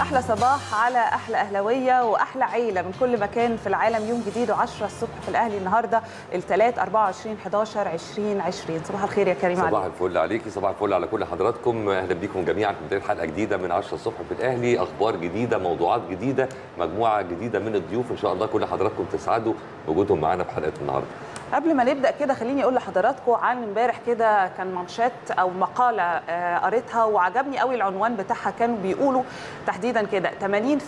احلى صباح على احلى اهلاويه واحلى عيله من كل مكان في العالم يوم جديد و10 الصبح في الاهلي النهارده الثلاث 24 11 2020 صباح الخير يا كريم صباح عليك الفل عليكي صباح الفل على كل حضراتكم اهلا بيكم جميعا في بدايه حلقه جديده من 10 الصبح في الاهلي اخبار جديده موضوعات جديده مجموعه جديده من الضيوف ان شاء الله كل حضراتكم تسعدوا بوجودهم معانا في حلقه النهارده قبل ما نبدا كده خليني اقول لحضراتكم عن امبارح كده كان مانشات او مقاله آه، قريتها وعجبني قوي العنوان بتاعها كانوا بيقولوا تحديدا كده 80%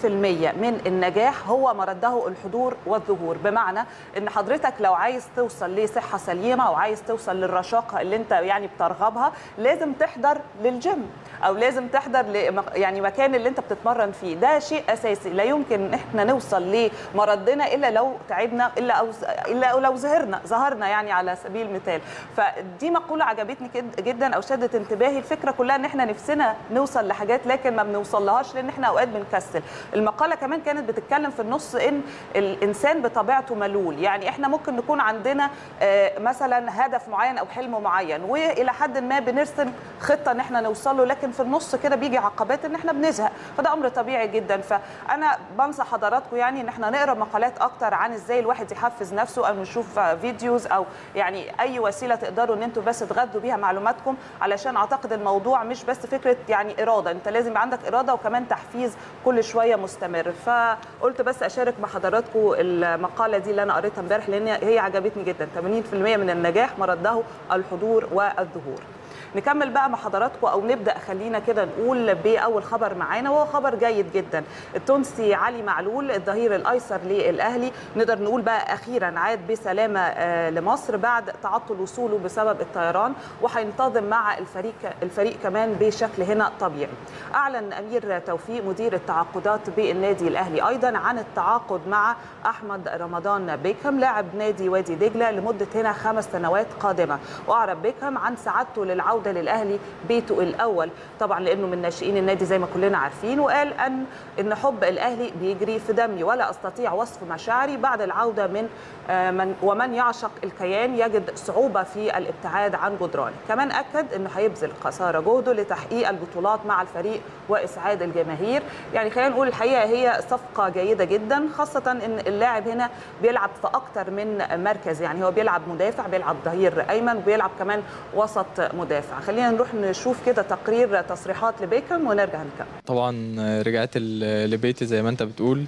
من النجاح هو مرده الحضور والظهور بمعنى ان حضرتك لو عايز توصل لصحه سليمه او عايز توصل للرشاقه اللي انت يعني بترغبها لازم تحضر للجيم او لازم تحضر ل يعني مكان اللي انت بتتمرن فيه ده شيء اساسي لا يمكن ان احنا نوصل لمردنا الا لو تعبنا الا او الا لو ظهرنا ظهرنا يعني على سبيل المثال فدي مقوله عجبتني كد- جدا او شدت انتباهي الفكره كلها ان احنا نفسنا نوصل لحاجات لكن ما بنوصلهاش لان احنا اوقات بنكسل المقاله كمان كانت بتتكلم في النص ان الانسان بطبيعته ملول يعني احنا ممكن نكون عندنا آه، مثلا هدف معين او حلم معين والى حد ما بنرسم خطه ان احنا نوصل له لكن في النص كده بيجي عقبات ان احنا بنزهق فده امر طبيعي جدا فانا بنصح حضراتكم يعني ان احنا نقرا مقالات اكتر عن ازاي الواحد يحفز نفسه او نشوف فيديوز او يعني اي وسيله تقدروا ان انتوا بس تغذوا بيها معلوماتكم علشان اعتقد الموضوع مش بس فكره يعني اراده انت لازم يبقى عندك اراده وكمان تحفيز كل شويه مستمر فقلت بس اشارك مع حضراتكم المقاله دي اللي انا قريتها امبارح لان هي عجبتني جدا 80% من النجاح مرده الحضور والظهور نكمل بقى مع حضراتكم او نبدا خلينا كده نقول باول خبر معانا وهو خبر جيد جدا التونسي علي معلول الظهير الايسر للاهلي نقدر نقول بقى اخيرا عاد بسلامه آه، لمصر بعد تعطل وصوله بسبب الطيران وهينتظم مع الفريق الفريق كمان بشكل هنا طبيعي اعلن امير توفيق مدير التعاقدات بالنادي الاهلي ايضا عن التعاقد مع احمد رمضان بيكهام لاعب نادي وادي دجله لمده هنا خمس سنوات قادمه واعرب بيكهام عن سعادته للعوده للاهلي بيته الاول طبعا لانه من ناشئين النادي زي ما كلنا عارفين وقال ان ان حب الاهلي بيجري في دمي ولا استطيع وصف مشاعري بعد العوده من آه، من ومن يعشق الكيان يجد صعوبه في الابتعاد عن جدرانه كمان اكد انه هيبذل قصارى جهده لتحقيق البطولات مع الفريق واسعاد الجماهير يعني خلينا نقول الحقيقه هي صفقه جيده جدا خاصه ان اللاعب هنا بيلعب في اكتر من مركز يعني هو بيلعب مدافع بيلعب ظهير ايمن بيلعب كمان وسط مدافع خلينا نروح نشوف كده تقرير تصريحات لبيكم ونرجع نكمل طبعا رجعت ال- لبيتي زي ما انت بتقول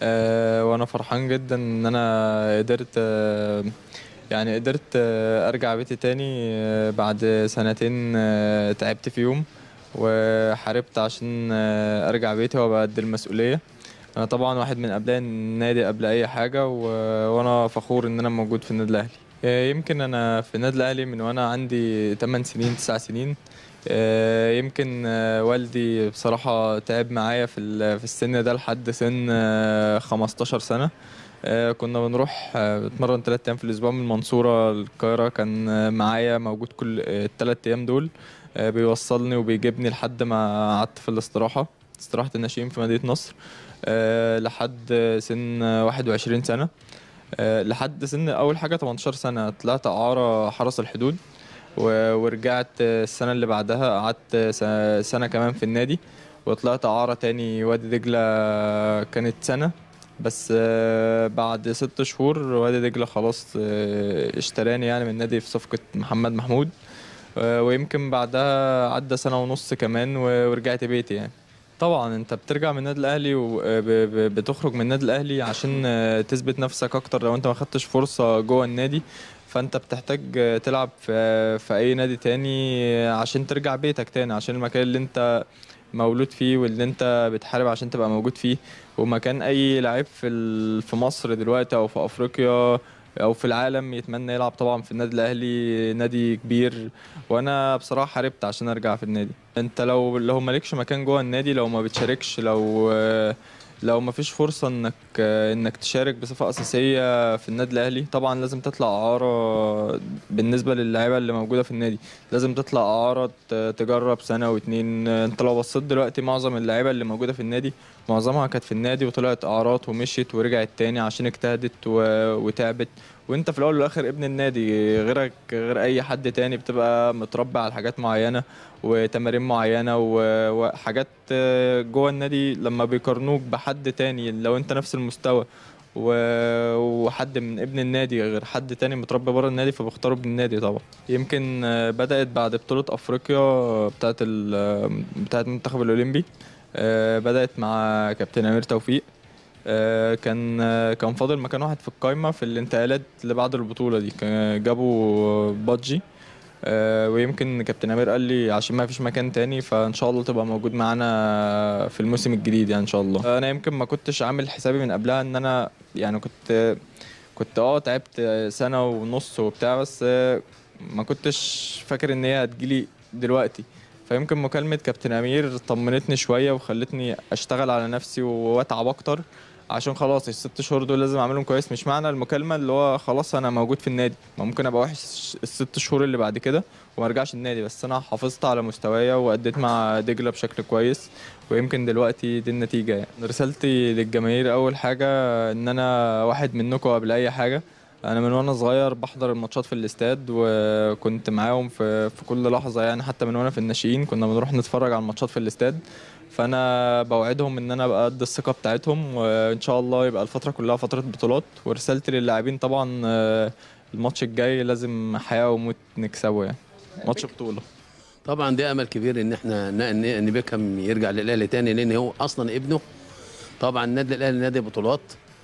آه، وانا فرحان جدا ان انا قدرت آه، يعني قدرت آه، ارجع بيتي تاني آه، بعد سنتين آه، تعبت فيهم وحاربت عشان آه، ارجع بيتي وابقى قد المسؤوليه انا طبعا واحد من ابناء النادي قبل اي حاجه و... وانا فخور ان انا موجود في النادي الاهلي آه، يمكن انا في النادي الاهلي من وانا عندي 8 سنين 9 سنين آه، يمكن آه، والدي بصراحة تعب معايا في ال- في السن ده لحد سن آه، 15 سنة آه، كنا بنروح آه، بتمرن ثلاث أيام في الأسبوع من المنصورة للقاهرة كان آه، معايا موجود كل الثلاث أيام دول آه، بيوصلني وبيجيبني لحد ما قعدت في الاستراحة استراحة الناشئين في مدينة نصر آه، لحد سن 21 سنة آه، لحد سن أول حاجة 18 سنة طلعت إعارة حرس الحدود و- ورجعت السنة اللي بعدها قعدت س- سنة كمان في النادي وطلعت إعارة تاني وادي دجلة كانت سنة بس آه، بعد ست شهور وادي دجلة خلاص آه، اشتراني يعني من النادي في صفقة محمد محمود آه، ويمكن بعدها عدى سنة ونص كمان و- ورجعت بيتي يعني طبعا انت بترجع من النادي الاهلي وبتخرج من النادي الاهلي عشان آه، تثبت نفسك اكتر لو انت ما خدتش فرصه جوه النادي فانت بتحتاج آه، تلعب في في اي نادي تاني عشان ترجع بيتك تاني عشان المكان اللي انت مولود فيه واللي انت بتحارب عشان تبقى موجود فيه ومكان اي لعيب في ال- في مصر دلوقتي او في افريقيا او في العالم يتمنى يلعب طبعا في النادي الاهلي نادي كبير وانا بصراحه حاربت عشان ارجع في النادي انت لو لو مالكش مكان جوه النادي لو ما بتشاركش لو لو ما فيش فرصه انك انك تشارك بصفه اساسيه في النادي الاهلي طبعا لازم تطلع اعاره بالنسبه للاعيبه اللي موجوده في النادي لازم تطلع اعاره ت- تجرب سنه واتنين انت لو بصيت دلوقتي معظم اللعيبه اللي موجوده في النادي معظمها كانت في النادي وطلعت اعارات ومشيت ورجعت تاني عشان اجتهدت و- وتعبت وانت في الاول والاخر ابن النادي غيرك غير اي حد تاني بتبقى متربي على حاجات معينه وتمارين معينه و- وحاجات آه، جوه النادي لما بيقارنوك بحد تاني لو انت نفس المستوى و- وحد من ابن النادي غير حد تاني متربي بره النادي فبيختاروا ابن النادي طبعا يمكن آه، بدأت بعد بطولة أفريقيا بتاعت ال- بتاعت المنتخب الأولمبي آه، بدأت مع كابتن أمير توفيق آه، كان آه، كان فاضل مكان واحد في القايمة في الانتقالات اللي بعد البطولة دي كان- جابوا بادجي آه، ويمكن كابتن أمير قال لي عشان ما فيش مكان تاني فإن شاء الله تبقى موجود معانا في الموسم الجديد يعني إن شاء الله أنا يمكن ما كنتش عامل حسابي من قبلها إن أنا يعني كنت كنت اه تعبت سنة ونص وبتاع بس آه، ما كنتش فاكر ان هي هتجيلي دلوقتي فيمكن مكالمة كابتن أمير طمنتني شوية وخلتني أشتغل على نفسي وأتعب أكتر عشان خلاص الست شهور دول لازم أعملهم كويس مش معنى المكالمة اللي هو خلاص أنا موجود في النادي ما ممكن أبقى وحش الست شهور اللي بعد كده وما أرجعش النادي بس أنا حافظت على مستوايا وأديت مع دجلة بشكل كويس ويمكن دلوقتي دي النتيجة يعني رسالتي للجماهير أول حاجة إن أنا واحد منكم قبل أي حاجة انا من وانا صغير بحضر الماتشات في الاستاد وكنت معاهم في في كل لحظه يعني حتى من وانا في الناشئين كنا بنروح نتفرج على الماتشات في الاستاد فانا بوعدهم ان انا ابقى قد الثقه بتاعتهم وان شاء الله يبقى الفتره كلها فتره بطولات ورسالتي للاعبين طبعا آه، الماتش الجاي لازم حياه وموت نكسبه يعني ماتش بطوله طبعا ده امل كبير ان احنا ن- ان ان بيكهام يرجع للاهلي تاني لان هو اصلا ابنه طبعا النادي الاهلي نادي بطولات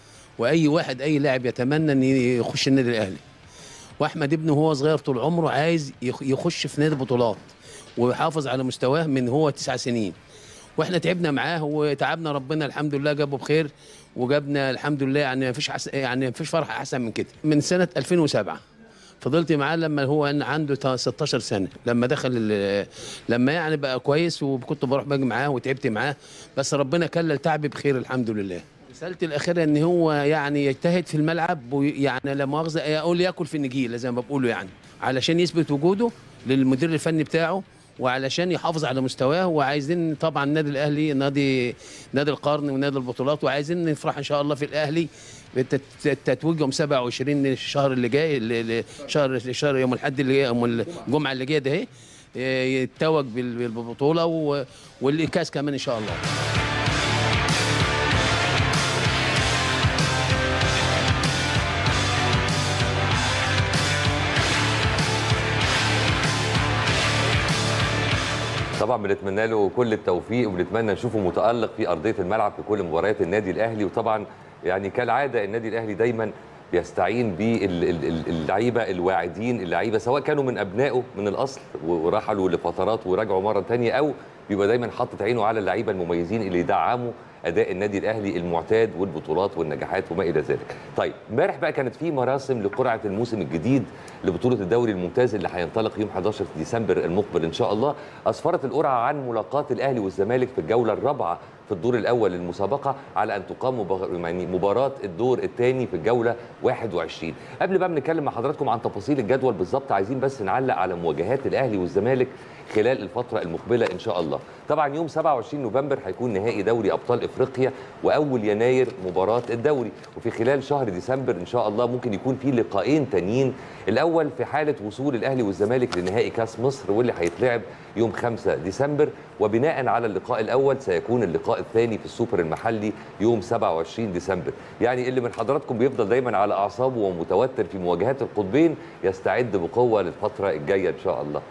واي واحد اي لاعب يتمنى ان يخش النادي الاهلي واحمد ابنه وهو صغير طول عمره عايز يخ- يخش في نادي بطولات ويحافظ على مستواه من هو تسع سنين واحنا تعبنا معاه وتعبنا ربنا الحمد لله جابه بخير وجابنا الحمد لله يعني ما فيش حس... يعني ما فيش فرحه احسن من كده من سنه 2007 فضلت معاه لما هو أن عنده تا- 16 سنه لما دخل ال- لما يعني بقى كويس وكنت بروح باجي معاه وتعبت معاه بس ربنا كلل تعبي بخير الحمد لله رسالتي الاخيره ان هو يعني يجتهد في الملعب ويعني لا مؤاخذه اقول ياكل في النجيله زي ما بقولوا يعني علشان يثبت وجوده للمدير الفني بتاعه وعلشان يحافظ على مستواه وعايزين طبعا النادي الاهلي نادي نادي القرن ونادي البطولات وعايزين نفرح ان شاء الله في الاهلي بتت- تتويج يوم 27 الشهر اللي جاي ال- ال- شهر شهر يوم الاحد اللي جاي يوم الجمعه اللي جايه ده اهي إيه، يتوج بال- بالبطوله و- والكاس كمان ان شاء الله طبعا بنتمنى له كل التوفيق وبنتمنى نشوفه متالق في ارضيه الملعب في كل مباريات النادي الاهلي وطبعا يعني كالعاده النادي الاهلي دايما بيستعين باللعيبه الواعدين اللعيبه سواء كانوا من ابنائه من الاصل ورحلوا لفترات ورجعوا مره ثانيه او بيبقى دايما حاطط عينه على اللعيبه المميزين اللي يدعموا اداء النادي الاهلي المعتاد والبطولات والنجاحات وما الى ذلك. طيب امبارح بقى كانت في مراسم لقرعه الموسم الجديد لبطوله الدوري الممتاز اللي هينطلق يوم 11 ديسمبر المقبل ان شاء الله اسفرت القرعه عن ملاقاه الاهلي والزمالك في الجوله الرابعه في الدور الاول للمسابقه على ان تقام مبا- يعني مباراه الدور الثاني في الجوله 21 قبل بقى بنتكلم مع حضراتكم عن تفاصيل الجدول بالظبط عايزين بس نعلق على مواجهات الاهلي والزمالك خلال الفتره المقبله ان شاء الله طبعا يوم 27 نوفمبر هيكون نهائي دوري ابطال افريقيا واول يناير مباراه الدوري وفي خلال شهر ديسمبر ان شاء الله ممكن يكون في لقاءين تانيين الاول في حاله وصول الاهلي والزمالك لنهائي كاس مصر واللي هيتلعب يوم 5 ديسمبر وبناء على اللقاء الاول سيكون اللقاء الثاني في السوبر المحلي يوم 27 ديسمبر يعني اللي من حضراتكم بيفضل دايما على اعصابه ومتوتر في مواجهات القطبين يستعد بقوه للفتره الجايه ان شاء الله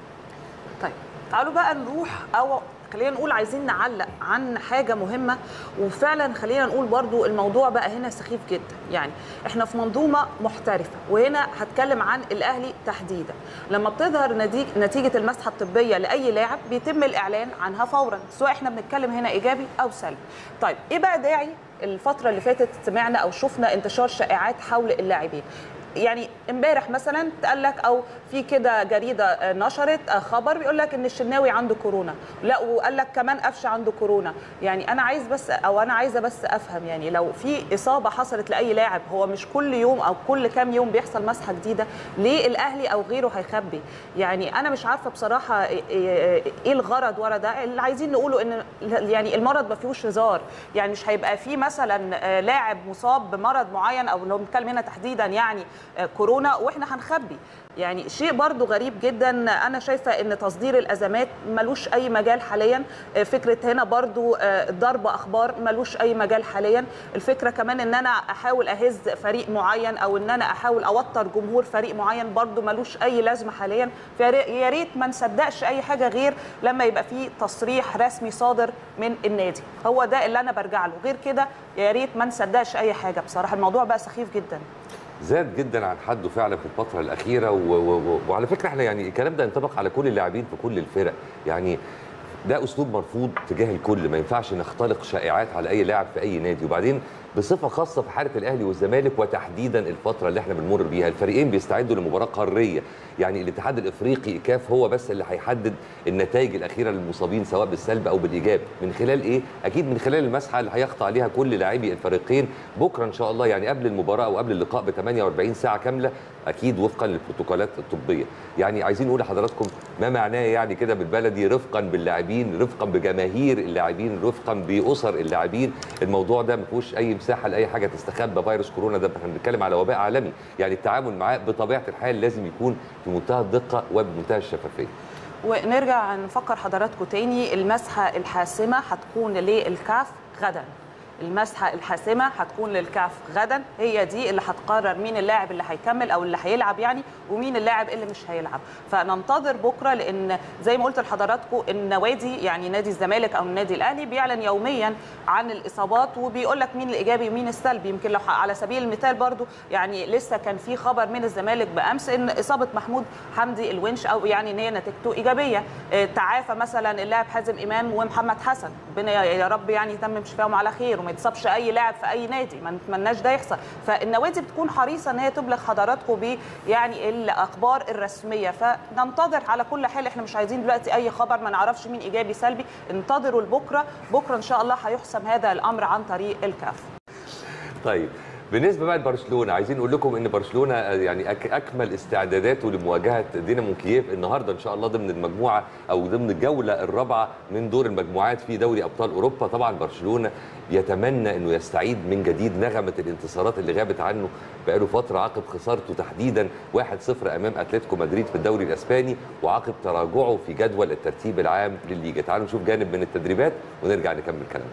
طيب تعالوا بقى نروح او خلينا نقول عايزين نعلق عن حاجه مهمه وفعلا خلينا نقول برضو الموضوع بقى هنا سخيف جدا يعني احنا في منظومه محترفه وهنا هتكلم عن الاهلي تحديدا لما بتظهر نتيجه نتيجه المسحه الطبيه لاي لاعب بيتم الاعلان عنها فورا سواء احنا بنتكلم هنا ايجابي او سلبي طيب ايه بقى داعي الفتره اللي فاتت سمعنا او شفنا انتشار شائعات حول اللاعبين يعني امبارح مثلا قال لك او في كده جريده نشرت خبر بيقول لك ان الشناوي عنده كورونا لا وقال لك كمان قفشه عنده كورونا يعني انا عايز بس او انا عايزه بس افهم يعني لو في اصابه حصلت لاي لاعب هو مش كل يوم او كل كام يوم بيحصل مسحه جديده ليه الاهلي او غيره هيخبي يعني انا مش عارفه بصراحه ايه إيه الغرض ورا ده اللي عايزين نقوله ان يعني المرض ما فيهوش هزار يعني مش هيبقى في مثلا لاعب مصاب بمرض معين او لو بنتكلم هنا تحديدا يعني آه، كورونا واحنا هنخبي يعني شيء برضو غريب جدا انا شايفه ان تصدير الازمات ملوش اي مجال حاليا آه، فكره هنا برضو آه، ضرب اخبار ملوش اي مجال حاليا الفكره كمان ان انا احاول اهز فريق معين او ان انا احاول اوتر جمهور فريق معين برضو ملوش اي لازمه حاليا فيا ريت ما نصدقش اي حاجه غير لما يبقى في تصريح رسمي صادر من النادي هو ده اللي انا برجع له غير كده يا ريت ما نصدقش اي حاجه بصراحه الموضوع بقى سخيف جدا زاد جدا عن حده فعلا في الفتره الاخيره و... و... و... وعلى فكره احنا يعني الكلام ده ينطبق على كل اللاعبين في كل الفرق يعني ده اسلوب مرفوض تجاه الكل ما ينفعش نختلق شائعات على اي لاعب في اي نادي وبعدين بصفه خاصه في حاله الاهلي والزمالك وتحديدا الفتره اللي احنا بنمر بيها الفريقين بيستعدوا لمباراه قاريه يعني الاتحاد الافريقي كاف هو بس اللي هيحدد النتائج الاخيره للمصابين سواء بالسلب او بالايجاب من خلال ايه اكيد من خلال المسحه اللي هيخضع عليها كل لاعبي الفريقين بكره ان شاء الله يعني قبل المباراه او قبل اللقاء ب 48 ساعه كامله اكيد وفقا للبروتوكولات الطبيه يعني عايزين نقول لحضراتكم ما معناه يعني كده بالبلدي رفقا باللاعبين رفقا بجماهير اللاعبين رفقا باسر اللاعبين الموضوع ده ما فيهوش اي مساحه لاي حاجه تستخبى فيروس كورونا ده احنا بنتكلم على وباء عالمي يعني التعامل معاه بطبيعه الحال لازم يكون في منتهى الدقه وبمنتهى الشفافيه ونرجع نفكر حضراتكم تاني المسحه الحاسمه هتكون للكاف غدا المسحه الحاسمه هتكون للكاف غدا هي دي اللي هتقرر مين اللاعب اللي هيكمل او اللي هيلعب يعني ومين اللاعب اللي مش هيلعب فننتظر بكره لان زي ما قلت لحضراتكم النوادي يعني نادي الزمالك او النادي الاهلي بيعلن يوميا عن الاصابات وبيقول لك مين الايجابي ومين السلبي يمكن لو على سبيل المثال برضو يعني لسه كان في خبر من الزمالك بامس ان اصابه محمود حمدي الونش او يعني ان هي نتيجته ايجابيه آه، تعافى مثلا اللاعب حازم امام ومحمد حسن ربنا يا رب يعني يتمم شفاهم على خير وما يتصابش اي لاعب في اي نادي ما نتمناش ده يحصل فالنوادي بتكون حريصه ان هي تبلغ حضراتكم ب يعني الاخبار الرسميه فننتظر على كل حال احنا مش عايزين دلوقتي اي خبر ما نعرفش مين ايجابي سلبي انتظروا لبكره بكره ان شاء الله هيحسم هذا الامر عن طريق الكاف طيب بالنسبه بقى لبرشلونه عايزين نقول لكم ان برشلونه يعني أك اكمل استعداداته لمواجهه دينامو كييف النهارده ان شاء الله ضمن المجموعه او ضمن الجوله الرابعه من دور المجموعات في دوري ابطال اوروبا طبعا برشلونه يتمنى انه يستعيد من جديد نغمه الانتصارات اللي غابت عنه بقاله فتره عقب خسارته تحديدا 1-0 امام اتلتيكو مدريد في الدوري الاسباني وعقب تراجعه في جدول الترتيب العام للليجا تعالوا نشوف جانب من التدريبات ونرجع نكمل كلامنا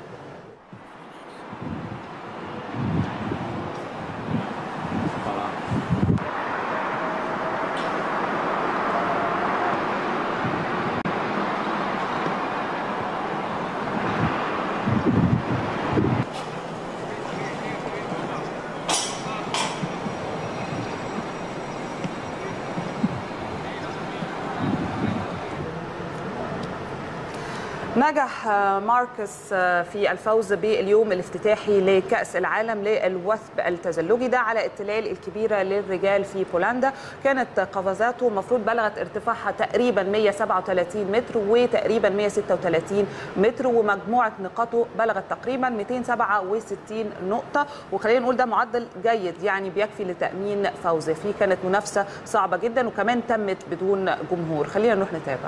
نجح ماركس في الفوز باليوم الافتتاحي لكأس العالم للوثب التزلجي ده على التلال الكبيرة للرجال في بولندا كانت قفزاته مفروض بلغت ارتفاعها تقريبا 137 متر وتقريبا 136 متر ومجموعة نقاطه بلغت تقريبا 267 نقطة وخلينا نقول ده معدل جيد يعني بيكفي لتأمين فوزه فيه كانت منافسة صعبة جدا وكمان تمت بدون جمهور خلينا نروح نتابع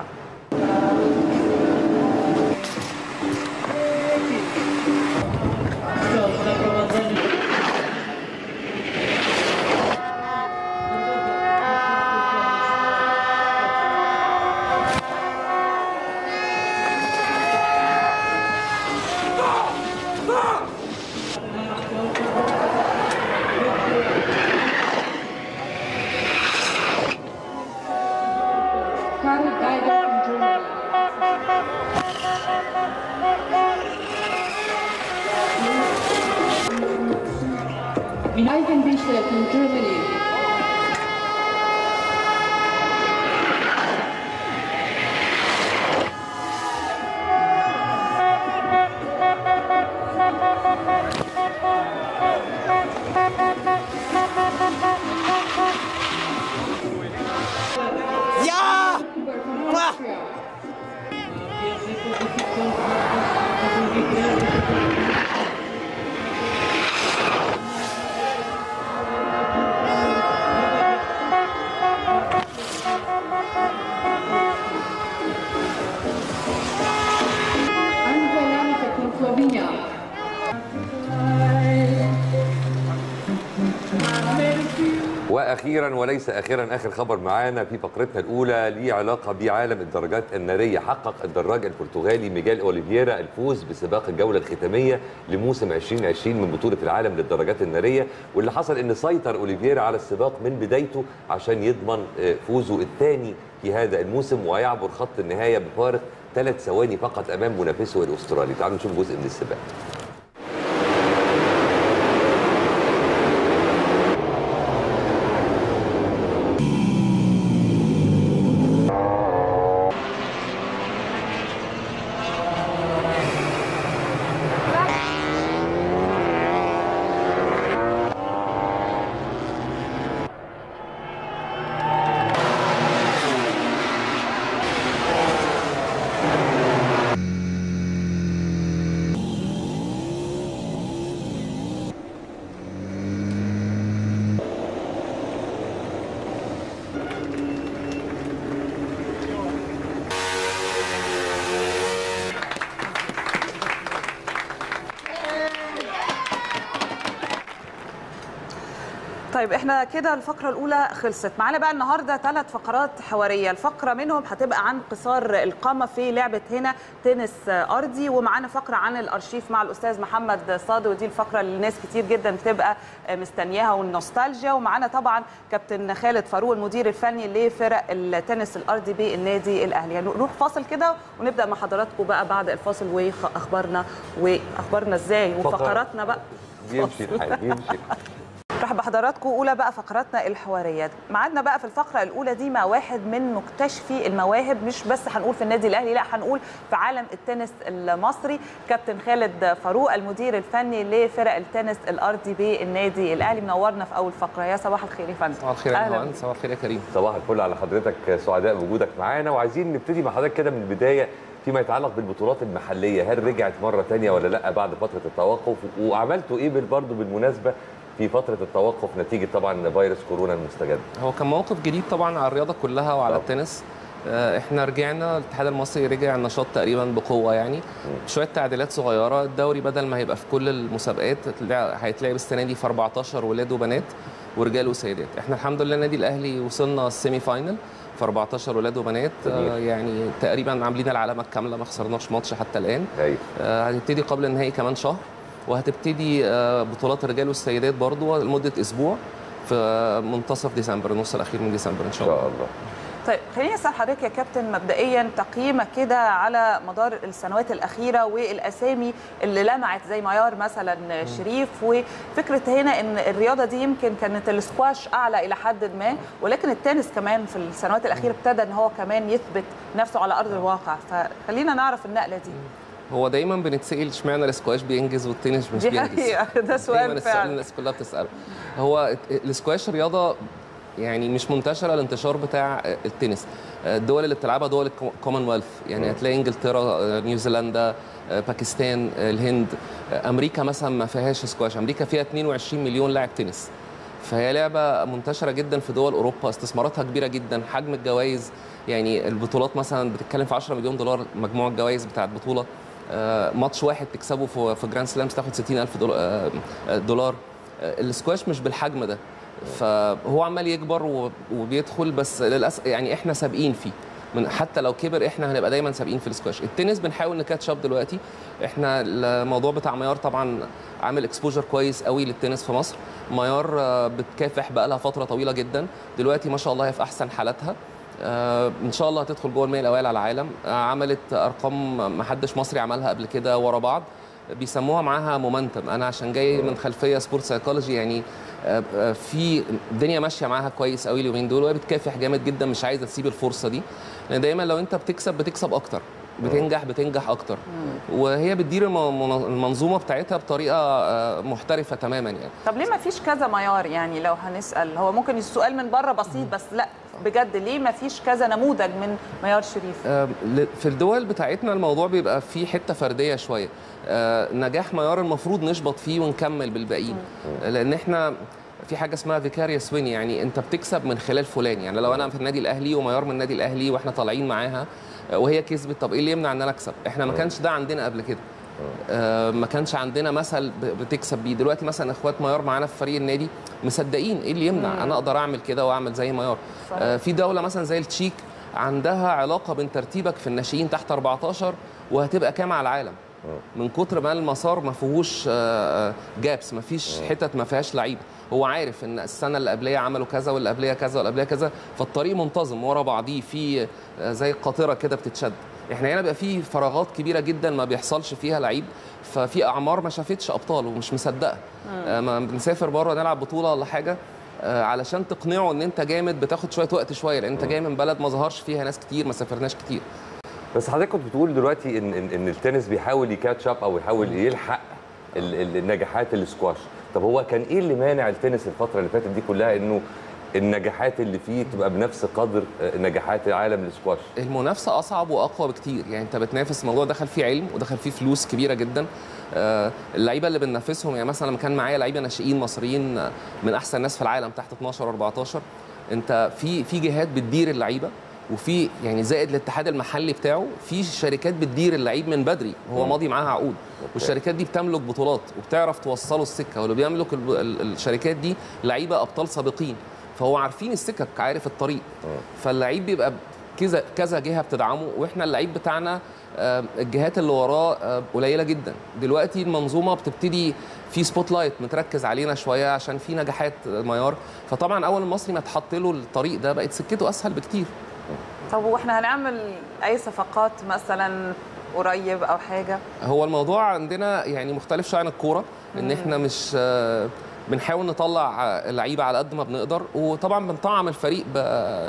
Private guidance from Germany. United Bishop in Germany. Ja! From Austria. واخيرا وليس اخيرا اخر خبر معانا في فقرتنا الاولى ليه علاقه بعالم الدراجات الناريه حقق الدراج البرتغالي ميجال اوليفيرا الفوز بسباق الجوله الختاميه لموسم 2020 من بطوله العالم للدراجات الناريه واللي حصل ان سيطر اوليفيرا على السباق من بدايته عشان يضمن آه، فوزه الثاني في هذا الموسم ويعبر خط النهايه بفارق ثلاث ثواني فقط امام منافسه الاسترالي تعالوا نشوف جزء من السباق طيب احنا كده الفقره الاولى خلصت معانا بقى النهارده ثلاث فقرات حواريه الفقره منهم هتبقى عن قصار القامه في لعبه هنا تنس ارضي ومعانا فقره عن الارشيف مع الاستاذ محمد صادق ودي الفقره اللي الناس كتير جدا بتبقى مستنياها والنوستالجيا ومعانا طبعا كابتن خالد فاروق المدير الفني لفرق التنس الارضي بالنادي الاهلي يعني نروح فاصل كده ونبدا مع حضراتكم بقى بعد الفاصل واخبارنا واخبارنا ازاي وفقراتنا بقى بيمشي الحال بيمشي الحال مرحبا بحضراتكم اولى بقى فقراتنا الحواريه ميعادنا بقى في الفقره الاولى دي مع واحد من مكتشفي المواهب مش بس هنقول في النادي الاهلي لا هنقول في عالم التنس المصري كابتن خالد فاروق المدير الفني لفرق التنس الارضي بالنادي الاهلي منورنا في اول فقره يا صباح الخير يا فندم صباح الخير يا أهلاً مهندس صباح الخير يا كريم صباح الفل على حضرتك سعداء بوجودك معانا وعايزين نبتدي مع حضرتك كده من البدايه فيما يتعلق بالبطولات المحليه هل رجعت مره تانية ولا لا بعد فتره التوقف وعملتوا ايه بال- برضه بالمناسبه في فتره التوقف نتيجه طبعا فيروس كورونا المستجد هو كان موقف جديد طبعا على الرياضه كلها وعلى طبعاً. التنس آه، احنا رجعنا الاتحاد المصري رجع النشاط تقريبا بقوه يعني شويه تعديلات صغيره الدوري بدل ما هيبقى في كل المسابقات هتلع- هيتلعب السنه دي في 14 ولاد وبنات ورجال وسيدات احنا الحمد لله النادي الاهلي وصلنا السيمي فاينل في 14 ولاد وبنات جميل. آه، يعني تقريبا عاملين العلامه الكامله ما خسرناش ماتش حتى الان ايوه آه، هتبتدي قبل النهائي كمان شهر وهتبتدي آه، بطولات الرجال والسيدات برضو لمده اسبوع في منتصف ديسمبر النص الاخير من ديسمبر ان ان شاء الله شاء الله طيب خليني اسال حضرتك يا كابتن مبدئيا تقييمك كده على مدار السنوات الاخيره والاسامي اللي لمعت زي معيار مثلا شريف وفكره هنا ان الرياضه دي يمكن كانت السكواش اعلى الى حد ما ولكن التنس كمان في السنوات الاخيره ابتدى ان هو كمان يثبت نفسه على ارض الواقع فخلينا نعرف النقله دي هو دايما بنتسال اشمعنى الاسكواش بينجز والتنس مش دي بينجز حقيقه ده دايما سؤال السؤال فعلا الناس كلها بتساله هو الاسكواش رياضه يعني مش منتشره الانتشار بتاع التنس الدول اللي بتلعبها دول الكومنولث يعني هتلاقي انجلترا نيوزيلندا باكستان الهند امريكا مثلا ما فيهاش سكواش امريكا فيها 22 مليون لاعب تنس فهي لعبه منتشره جدا في دول اوروبا استثماراتها كبيره جدا حجم الجوائز يعني البطولات مثلا بتتكلم في 10 مليون دولار مجموع الجوائز بتاعت بطوله آه، ماتش واحد تكسبه في في جراند سلامز تاخد 60000 دولار, آه، آه، دولار آه، السكواش مش بالحجم ده فهو عمال يكبر و- وبيدخل بس للاسف يعني احنا سابقين فيه من حتى لو كبر احنا هنبقى دايما سابقين في السكواش التنس بنحاول نكاتش اب دلوقتي احنا الموضوع بتاع ميار طبعا عامل اكسبوجر كويس قوي للتنس في مصر ميار آه، بتكافح بقى لها فتره طويله جدا دلوقتي ما شاء الله هي في احسن حالاتها آه، ان شاء الله هتدخل جوه المية الاوائل على العالم آه، عملت ارقام ما حدش مصري عملها قبل كده ورا بعض بيسموها معاها مومنتم انا عشان جاي من خلفيه سبورت سايكولوجي يعني آه، آه، في الدنيا ماشيه معاها كويس قوي اليومين دول وهي بتكافح جامد جدا مش عايزه تسيب الفرصه دي لان دايما لو انت بتكسب بتكسب اكتر بتنجح بتنجح اكتر وهي بتدير الم- المنظومه بتاعتها بطريقه آه، محترفه تماما يعني طب ليه ما فيش كذا معيار يعني لو هنسال هو ممكن السؤال من بره بسيط بس لا بجد ليه ما فيش كذا نموذج من معيار شريف آه، ل- في الدول بتاعتنا الموضوع بيبقى فيه حته فرديه شويه آه، نجاح ميار المفروض نشبط فيه ونكمل بالباقيين لان احنا في حاجه اسمها فيكاريوس وين يعني انت بتكسب من خلال فلان يعني لو انا في النادي الاهلي وميار من النادي الاهلي واحنا طالعين معاها آه، وهي كسبت طب ايه اللي يمنع ان انا اكسب احنا ما كانش ده عندنا قبل كده آه، ما كانش عندنا مثل ب- بتكسب بيه دلوقتي مثلا اخوات ميار معانا في فريق النادي مصدقين ايه اللي يمنع انا اقدر اعمل كده واعمل زي ميار آه، في دوله مثلا زي التشيك عندها علاقه بين ترتيبك في الناشئين تحت 14 وهتبقى كام على العالم من كتر ما المسار ما فيهوش جابس ما فيش حتت ما فيهاش لعيبه هو عارف ان السنه اللي قبليه عملوا كذا واللي قبليه كذا واللي قبليه كذا فالطريق منتظم ورا بعضيه في آه، زي قاطره كده بتتشد احنا هنا بقى في فراغات كبيره جدا ما بيحصلش فيها لعيب ففي اعمار ما شافتش ابطال ومش مصدقه آه، ما بنسافر بره نلعب بطوله ولا حاجه آه، علشان تقنعه ان انت جامد بتاخد شويه وقت شويه لان انت جاي من بلد ما ظهرش فيها ناس كتير ما سافرناش كتير بس حضرتك كنت بتقول دلوقتي ان ان, إن التنس بيحاول يكاتش اب او يحاول يلحق ال- ال- النجاحات السكواش طب هو كان ايه اللي مانع التنس الفتره اللي فاتت دي كلها انه النجاحات اللي فيه تبقى بنفس قدر آه، نجاحات عالم السكواش المنافسه اصعب واقوى بكتير يعني انت بتنافس الموضوع دخل فيه علم ودخل فيه فلوس كبيره جدا آه، اللعيبه اللي بننافسهم يعني مثلا لما كان معايا لعيبه ناشئين مصريين آه، من احسن ناس في العالم تحت 12 14 انت في في جهات بتدير اللعيبه وفي يعني زائد الاتحاد المحلي بتاعه في شركات بتدير اللعيب من بدري وهو ماضي معاها عقود والشركات دي بتملك بطولات وبتعرف توصله السكه واللي بيملك ال- ال- الشركات دي لعيبه ابطال سابقين فهو عارفين السكك عارف الطريق فاللعيب بيبقى كذا كذا جهه بتدعمه واحنا اللعيب بتاعنا آه، الجهات اللي وراه آه، قليله جدا دلوقتي المنظومه بتبتدي في سبوت لايت متركز علينا شويه عشان في نجاحات ميار فطبعا اول المصري ما اتحط له الطريق ده بقت سكته اسهل بكتير طب واحنا هنعمل اي صفقات مثلا قريب او حاجه هو الموضوع عندنا يعني مختلف شويه عن الكوره ان احنا مش آه، بنحاول نطلع آه، لعيبه على قد ما بنقدر وطبعا بنطعم الفريق ب-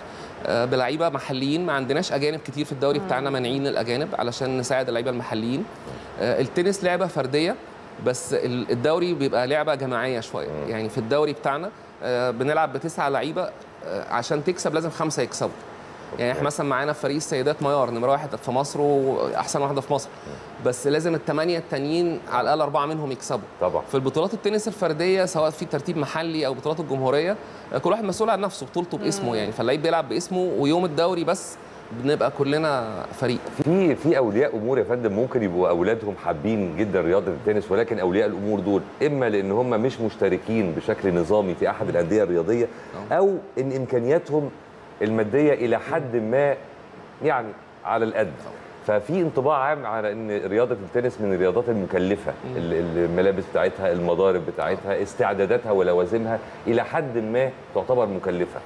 آه، بلعيبه محليين ما عندناش اجانب كتير في الدوري بتاعنا مانعين الاجانب علشان نساعد اللعيبه المحليين آه، التنس لعبه فرديه بس ال- الدوري بيبقى لعبه جماعيه شويه يعني في الدوري بتاعنا آه، بنلعب بتسعه لعيبه آه، عشان تكسب لازم خمسه يكسبوا يعني احنا مثلا معانا في فريق السيدات ميار نمره واحد في مصر واحسن واحده في مصر بس لازم الثمانيه التانيين على الاقل اربعه منهم يكسبوا طبعا في البطولات التنس الفرديه سواء في ترتيب محلي او بطولات الجمهوريه آه، كل واحد مسؤول عن نفسه بطولته باسمه يعني فاللعيب بيلعب باسمه ويوم الدوري بس بنبقى كلنا فريق في في اولياء امور يا فندم ممكن يبقوا اولادهم حابين جدا رياضه التنس ولكن اولياء الامور دول اما لان هم مش مشتركين بشكل نظامي في احد الانديه الرياضيه او ان امكانياتهم الماديه الى حد ما يعني على القد ففي انطباع عام على ان رياضه التنس من الرياضات المكلفه ال- الملابس بتاعتها المضارب بتاعتها استعداداتها ولوازمها الى حد ما تعتبر مكلفه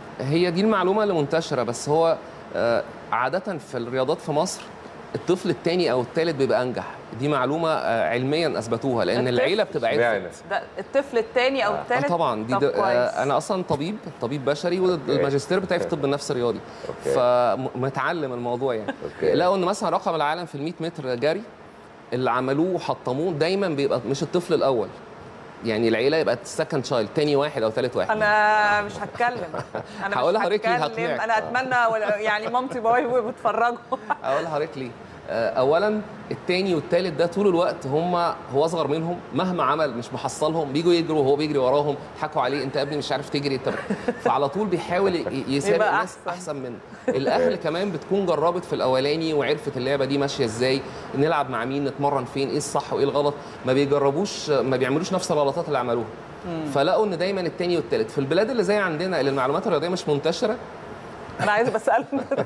هي دي المعلومه اللي منتشره بس هو آه، عاده في الرياضات في مصر الطفل الثاني او الثالث بيبقى انجح دي معلومه آه، علميا اثبتوها لان الطفل؟ العيله بتبقى اشمعنى؟ عرفت ده الطفل الثاني او آه الثالث طبعا دي طب ده كويس. آه انا اصلا طبيب طبيب بشري والماجستير بتاعي في طب النفس الرياضي أوكي. فمتعلم الموضوع يعني أوكي. لقوا ان مثلا رقم العالم في ال 100 متر جري اللي عملوه وحطموه دايما بيبقى مش الطفل الاول يعني العيله يبقى السكند تشايلد تاني واحد او ثالث واحد انا مش هتكلم انا هقول مش لحضرتك ليه هتكلم هقنعك. انا اتمنى ولا- يعني مامتي بابايا بيتفرجوا اقول لحضرتك ليه آه، اولا التاني والتالت ده طول الوقت هم هو اصغر منهم مهما عمل مش محصلهم بيجوا يجروا وهو بيجري وراهم يضحكوا عليه انت يا ابني مش عارف تجري انت فعلى طول بيحاول ي- يسابق يبقى ناس أحسن. احسن منه الاهل كمان بتكون جربت في الاولاني وعرفت اللعبه دي ماشيه ازاي نلعب مع مين نتمرن فين ايه الصح وايه الغلط ما بيجربوش ما بيعملوش نفس الغلطات اللي عملوها فلقوا ان دايما التاني والتالت في البلاد اللي زي عندنا اللي المعلومات الرياضيه مش منتشره انا عايزه بساله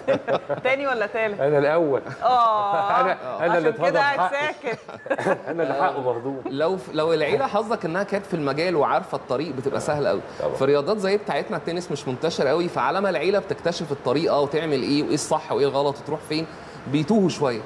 تاني ولا تالت انا الاول اه انا انا اللي عشان كده اتهضم قاعد حقي ساكت انا اللي حقه مهضوم لو لو العيله حظك انها كانت في المجال وعارفه الطريق بتبقى سهله قوي طبعا. في رياضات زي بتاعتنا التنس مش منتشر قوي فعلى ما العيله بتكتشف الطريقه وتعمل ايه وايه الصح وايه الغلط وتروح فين بيتوهوا شويه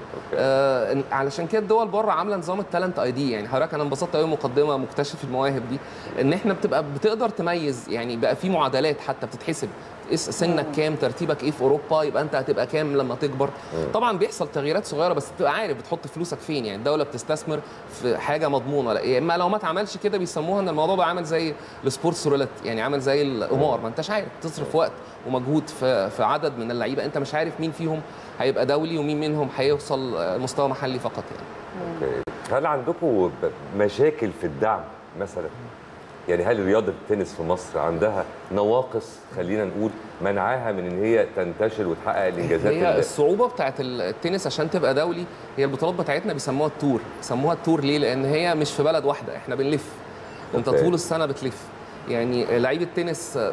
آه إن- علشان كده الدول بره عامله نظام التالنت اي دي يعني حضرتك انا انبسطت قوي مقدمه مكتشف المواهب دي ان احنا بتبقى بتقدر تميز يعني بقى في معادلات حتى بتتحسب إيه سنك كام ترتيبك ايه في اوروبا يبقى انت هتبقى كام لما تكبر طبعا بيحصل تغييرات صغيره بس تبقى عارف بتحط فلوسك فين يعني الدوله بتستثمر في حاجه مضمونه لا يا اما لو ما اتعملش كده بيسموها ان الموضوع بقى عامل زي السبورتس رولت يعني عامل زي القمار ما انتش عارف تصرف وقت ومجهود في في عدد من اللعيبه انت مش عارف مين فيهم هيبقى دولي ومين منهم هيوصل آه، مستوى محلي فقط يعني أوكي. هل عندكم ب- مشاكل في الدعم مثلا يعني هل رياضه التنس في مصر عندها نواقص خلينا نقول منعاها من ان هي تنتشر وتحقق الانجازات هي اللي- الصعوبه بتاعت التنس عشان تبقى دولي هي البطولات بتاعتنا بيسموها التور بيسموها التور ليه لان هي مش في بلد واحده احنا بنلف انت أوكي. طول السنه بتلف يعني لعيب التنس آه،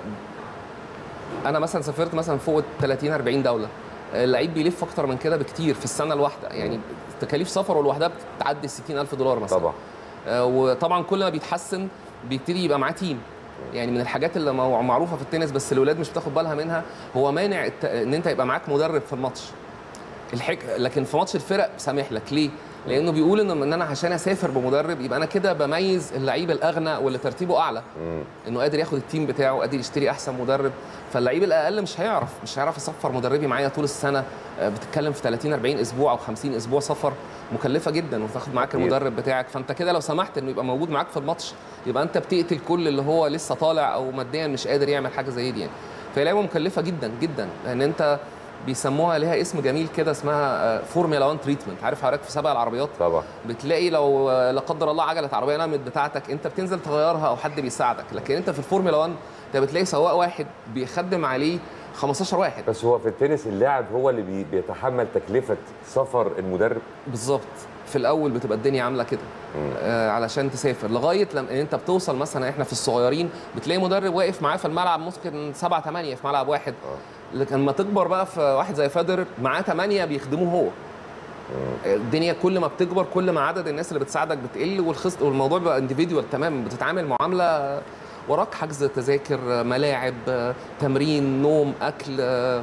انا مثلا سافرت مثلا فوق 30 40 دوله اللعيب بيلف اكتر من كده بكتير في السنه الواحده يعني تكاليف سفره لوحدها بتعدي 60000 دولار مثلا طبعا آه، وطبعا كل ما بيتحسن بيبتدي يبقى معاه تيم يعني من الحاجات اللي مو- معروفه في التنس بس الاولاد مش بتاخد بالها منها هو مانع الت... ان انت يبقى معاك مدرب في الماتش الحك... لكن في ماتش الفرق سامح لك ليه؟ لانه بيقول ان ان انا عشان اسافر بمدرب يبقى انا كده بميز اللعيب الاغنى واللي ترتيبه اعلى انه قادر ياخد التيم بتاعه قادر يشتري احسن مدرب فاللعيب الاقل مش هيعرف مش هيعرف يسفر مدربي معايا طول السنه آه، بتتكلم في 30 40 اسبوع او 50 اسبوع سفر مكلفه جدا وتاخد معاك أكيد. المدرب بتاعك فانت كده لو سمحت انه يبقى موجود معاك في الماتش يبقى انت بتقتل كل اللي هو لسه طالع او ماديا مش قادر يعمل حاجه زي دي يعني فهي لعبه مكلفه جدا جدا لان انت بيسموها ليها اسم جميل كده اسمها فورمولا 1 تريتمنت عارف حضرتك في سباق العربيات طبعا بتلاقي لو آه، لا قدر الله عجله عربيه نامت بتاعتك انت بتنزل تغيرها او حد بيساعدك لكن انت في الفورمولا 1 انت بتلاقي سواق واحد بيخدم عليه 15 واحد بس هو في التنس اللاعب هو اللي بي- بيتحمل تكلفه سفر المدرب بالظبط في الاول بتبقى الدنيا عامله كده آه علشان تسافر لغايه لما انت بتوصل مثلا احنا في الصغيرين بتلاقي مدرب واقف معاه في الملعب ممكن سبعة ثمانية في ملعب واحد لكن لما تكبر بقى في واحد زي فederer معاه ثمانية بيخدموه هو الدنيا كل ما بتكبر كل ما عدد الناس اللي بتساعدك بتقل والخص والموضوع بقى انديفيدوال تماما بتتعامل معامله وراك حجز تذاكر ملاعب تمرين نوم اكل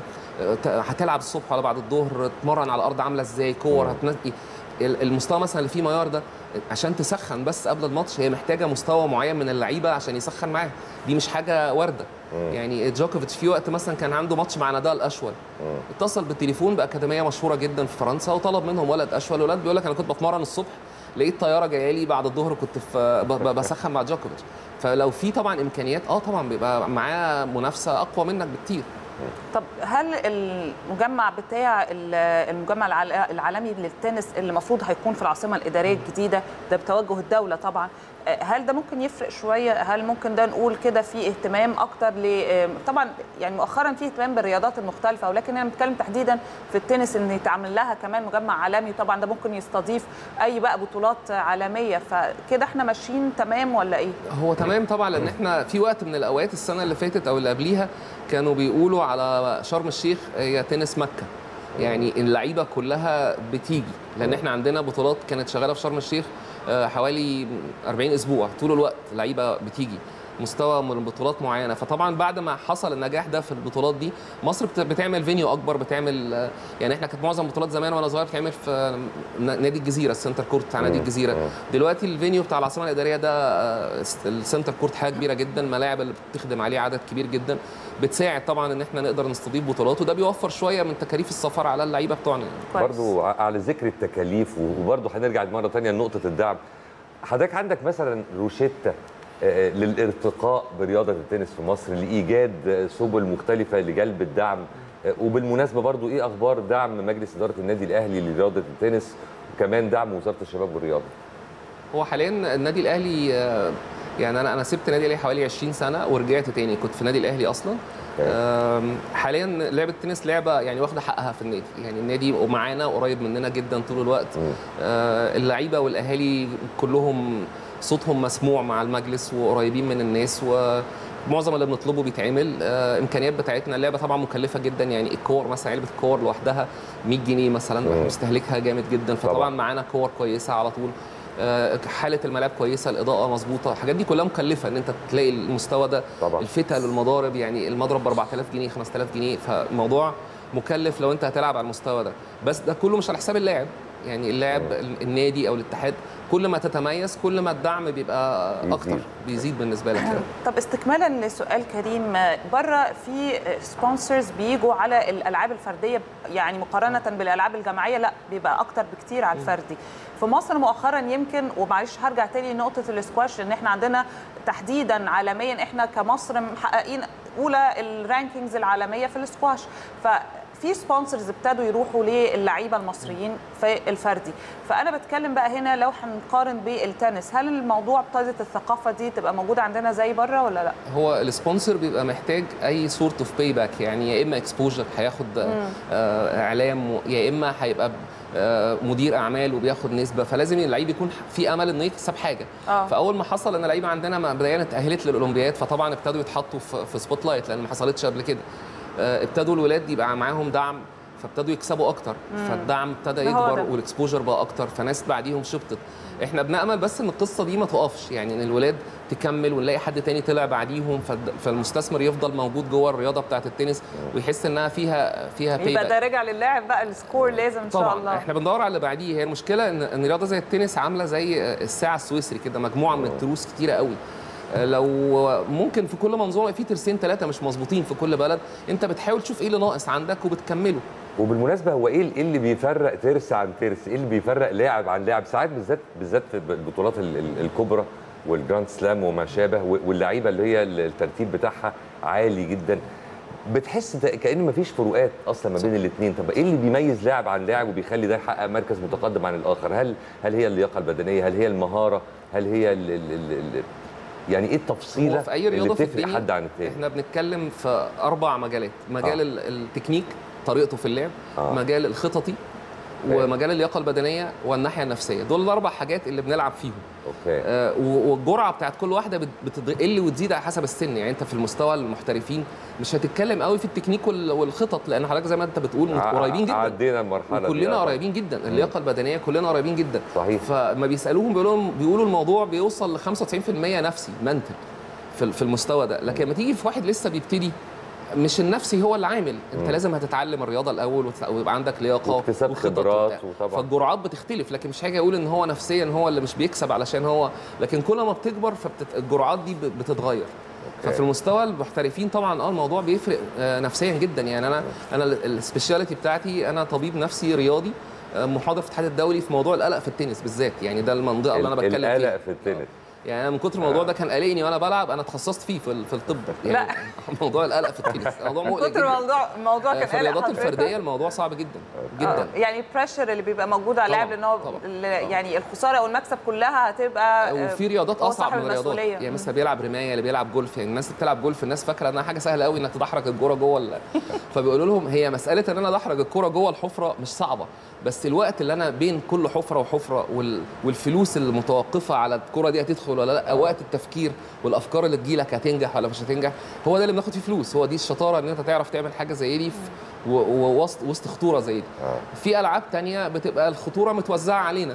ت- هتلعب الصبح ولا بعد الظهر تتمرن على الارض عامله ازاي كور هتنقي ال- المستوى مثلا اللي فيه ميار ده عشان تسخن بس قبل الماتش هي محتاجه مستوى معين من اللعيبه عشان يسخن معاها دي مش حاجه وارده يعني جوكوفيتش في وقت مثلا كان عنده ماتش مع نادال اشول اتصل بالتليفون باكاديميه مشهوره جدا في فرنسا وطلب منهم ولد اشول الولد بيقول لك انا كنت بتمرن الصبح لقيت طياره جايه لي بعد الظهر كنت في ب- ب- بسخن مع جوكوفيتش فلو في طبعا امكانيات اه طبعا بيبقى معاه منافسه اقوى منك بكتير طب هل المجمع بتاع ال- المجمع العال- العالمي للتنس اللي المفروض هيكون في العاصمه الاداريه الجديده ده بتوجه الدوله طبعا آه، هل ده ممكن يفرق شويه هل ممكن ده نقول كده في اهتمام اكتر ل آه، طبعا يعني مؤخرا في اهتمام بالرياضات المختلفه ولكن انا بتكلم تحديدا في التنس ان يتعمل لها كمان مجمع عالمي طبعا ده ممكن يستضيف اي بقى بطولات عالميه فكده احنا ماشيين تمام ولا ايه هو تمام طبعا لان احنا في وقت من الاوقات السنه اللي فاتت او اللي قبليها كانوا بيقولوا على شرم الشيخ هي تنس مكه يعني اللعيبه كلها بتيجي لان احنا عندنا بطولات كانت شغاله في شرم الشيخ آه، حوالي 40 اسبوع طول الوقت لعيبه بتيجي مستوى من بطولات معينه فطبعا بعد ما حصل النجاح ده في البطولات دي مصر بت- بتعمل فينيو اكبر بتعمل آه، يعني احنا كانت معظم بطولات زمان وانا صغير بتعمل في آه، نادي الجزيره السنتر كورت بتاع نادي الجزيره دلوقتي الفينيو بتاع العاصمه الاداريه ده آه، السنتر كورت حاجه كبيره جدا ملاعب اللي بتخدم عليه عدد كبير جدا بتساعد طبعا ان احنا نقدر نستضيف بطولات وده بيوفر شويه من تكاليف السفر على اللعيبه بتوعنا كويس. برضو ع- على ذكر التكاليف وبرضو هنرجع مره تانية لنقطه الدعم حضرتك عندك مثلا روشته آه، للارتقاء برياضه التنس في مصر لايجاد آه، سبل مختلفه لجلب الدعم آه، وبالمناسبه برضو ايه اخبار دعم مجلس اداره النادي الاهلي لرياضه التنس وكمان دعم وزاره الشباب والرياضه هو حاليا النادي الاهلي آه، يعني انا انا سبت النادي الاهلي حوالي 20 سنه ورجعت تاني كنت في النادي الاهلي اصلا آم، حاليا لعبه التنس لعبه يعني واخده حقها في النادي يعني النادي معانا قريب مننا جدا طول الوقت آه، اللعيبه والاهالي كلهم صوتهم مسموع مع المجلس وقريبين من الناس ومعظم اللي بنطلبه بيتعمل آه، امكانيات بتاعتنا اللعبه طبعا مكلفه جدا يعني الكور مثلا علبه الكور لوحدها 100 جنيه مثلا مستهلكها جامد جدا فطبعا طبعاً. معانا كور كويسه على طول آه، حاله الملاعب كويسه الاضاءه مظبوطه الحاجات دي كلها مكلفه ان انت تلاقي المستوى ده طبعاً. الفتل والمضارب يعني المضرب ب 4000 جنيه 5000 جنيه فالموضوع مكلف لو انت هتلعب على المستوى ده بس ده كله مش على حساب اللاعب يعني اللاعب النادي او الاتحاد كل ما تتميز كل ما الدعم بيبقى اكتر يزيد. بيزيد بالنسبه لك يعني. طب استكمالا لسؤال كريم بره في سبونسرز بيجوا على الالعاب الفرديه يعني مقارنه بالالعاب الجماعيه لا بيبقى اكتر بكتير على الفردي في مصر مؤخرا يمكن ومعلش هرجع تاني لنقطه الاسكواش ان احنا عندنا تحديدا عالميا احنا كمصر محققين اولى الرانكينجز العالميه في الاسكواش ف في سبونسرز ابتدوا يروحوا للعيبه المصريين في الفردي فانا بتكلم بقى هنا لو هنقارن بالتنس هل الموضوع ابتدت الثقافه دي تبقى موجوده عندنا زي بره ولا لا هو السبونسر بيبقى محتاج اي سورت اوف باي باك يعني يا اما اكسبوجر هياخد آه اعلام يا اما هيبقى آه مدير اعمال وبياخد نسبه فلازم اللعيب يكون في امل انه يكسب حاجه آه. فاول ما حصل ان اللعيبه عندنا ما بدانا اتاهلت للاولمبياد فطبعا ابتدوا يتحطوا في, في سبوت لايت لان ما حصلتش قبل كده آه ابتدوا الولاد يبقى معاهم دعم فابتدوا يكسبوا اكتر فالدعم ابتدى هو يكبر ده. والاكسبوجر بقى اكتر فناس بعديهم شبطت احنا بنامل بس ان القصه دي ما توقفش يعني ان الولاد تكمل ونلاقي حد تاني طلع بعديهم فالد- فالمستثمر يفضل موجود جوه الرياضه بتاعه التنس ويحس انها فيها فيها payback. يبقى ده رجع لللاعب بقى السكور لازم ان شاء طبعا الله احنا بندور على اللي بعديه هي المشكله ان ان رياضه زي التنس عامله زي الساعه السويسري كده مجموعه من التروس كتيره قوي لو ممكن في كل منظومه في ترسين ثلاثه مش مظبوطين في كل بلد انت بتحاول تشوف ايه اللي ناقص عندك وبتكمله وبالمناسبه هو ايه إيه اللي بيفرق ترس عن ترس؟ ايه اللي بيفرق لاعب عن لاعب؟ ساعات بالذات بالذات في البطولات ال- ال- الكبرى والجراند سلام وما شابه و- واللعيبه اللي هي الترتيب بتاعها عالي جدا بتحس ت- كان مفيش فروقات اصلا ما بين الاثنين طب ايه اللي بيميز لاعب عن لاعب وبيخلي ده يحقق مركز متقدم عن الاخر هل هل هي اللياقه البدنيه هل هي المهاره هل هي ال ال ال ال يعني ايه التفصيله هو في اي رياضه اللي في بتفرق الدنيا حد عن الثاني احنا بنتكلم في اربع مجالات مجال آه. آه. التكنيك طريقته في اللعب آه. آه. مجال الخططي أوكي. ومجال اللياقه البدنيه والناحيه النفسيه دول الاربع حاجات اللي بنلعب فيهم اوكي آه، و- والجرعه بتاعت كل واحده بت- بتقل وتزيد على حسب السن يعني انت في المستوى المحترفين مش هتتكلم قوي في التكنيك وال- والخطط لان حضرتك زي ما انت بتقول ع- قريبين جدا عدينا المرحله دي كلنا آه. قريبين جدا اللياقه البدنيه كلنا قريبين جدا صحيح. فما بيسالوهم بيقولوا لهم بيقولوا الموضوع بيوصل ل 95% نفسي منتل في في المستوى ده لكن لما تيجي في واحد لسه بيبتدي مش النفسي هو اللي عامل انت لازم هتتعلم الرياضه الاول وت- ويبقى عندك لياقه واكتساب وخطط خبرات وبتاع. وطبعا. فالجرعات بتختلف لكن مش هاجي اقول ان هو نفسيا هو اللي مش بيكسب علشان هو لكن كل ما بتكبر فالجرعات دي ب- بتتغير ففي المستوى المحترفين طبعا اه الموضوع بيفرق آه، نفسيا جدا يعني انا انا ال- السبيشاليتي بتاعتي انا طبيب نفسي رياضي آه، محاضر في الاتحاد الدولي في موضوع القلق في التنس بالذات يعني ده المنطقه اللي انا ال- بتكلم القلق فيها في التنس يعني انا من كتر الموضوع ده كان قلقني وانا بلعب انا اتخصصت فيه في ال- في الطب يعني موضوع القلق في التنس موضوع من مقلق كتر جدا الموضوع الموضوع آه، كان في قلق الرياضات حضرتك. الفرديه الموضوع صعب جدا جدا آه، يعني البريشر اللي بيبقى موجود على طبعاً، اللاعب لان هو طبعاً. ال- يعني الخساره او المكسب كلها هتبقى آه، وفي رياضات هو اصعب صاحب من الرياضات المسؤولية. يعني مثلا بيلعب رمايه اللي بيلعب جولف يعني الناس اللي بتلعب جولف الناس فاكره انها حاجه سهله قوي انك تدحرج الكوره جوه ال- فبيقولوا لهم هي مساله ان انا ادحرج الكوره جوه الحفره مش صعبه بس الوقت اللي انا بين كل حفره وحفره وال... والفلوس المتوقفه على الكوره دي هتدخل ولا لا وقت التفكير والافكار اللي تجيلك هتنجح ولا مش هتنجح هو ده اللي بناخد فيه فلوس هو دي الشطاره ان انت تعرف تعمل حاجه زي دي في- و- ووسط وسط خطوره زي دي في العاب تانية بتبقى الخطوره متوزعه علينا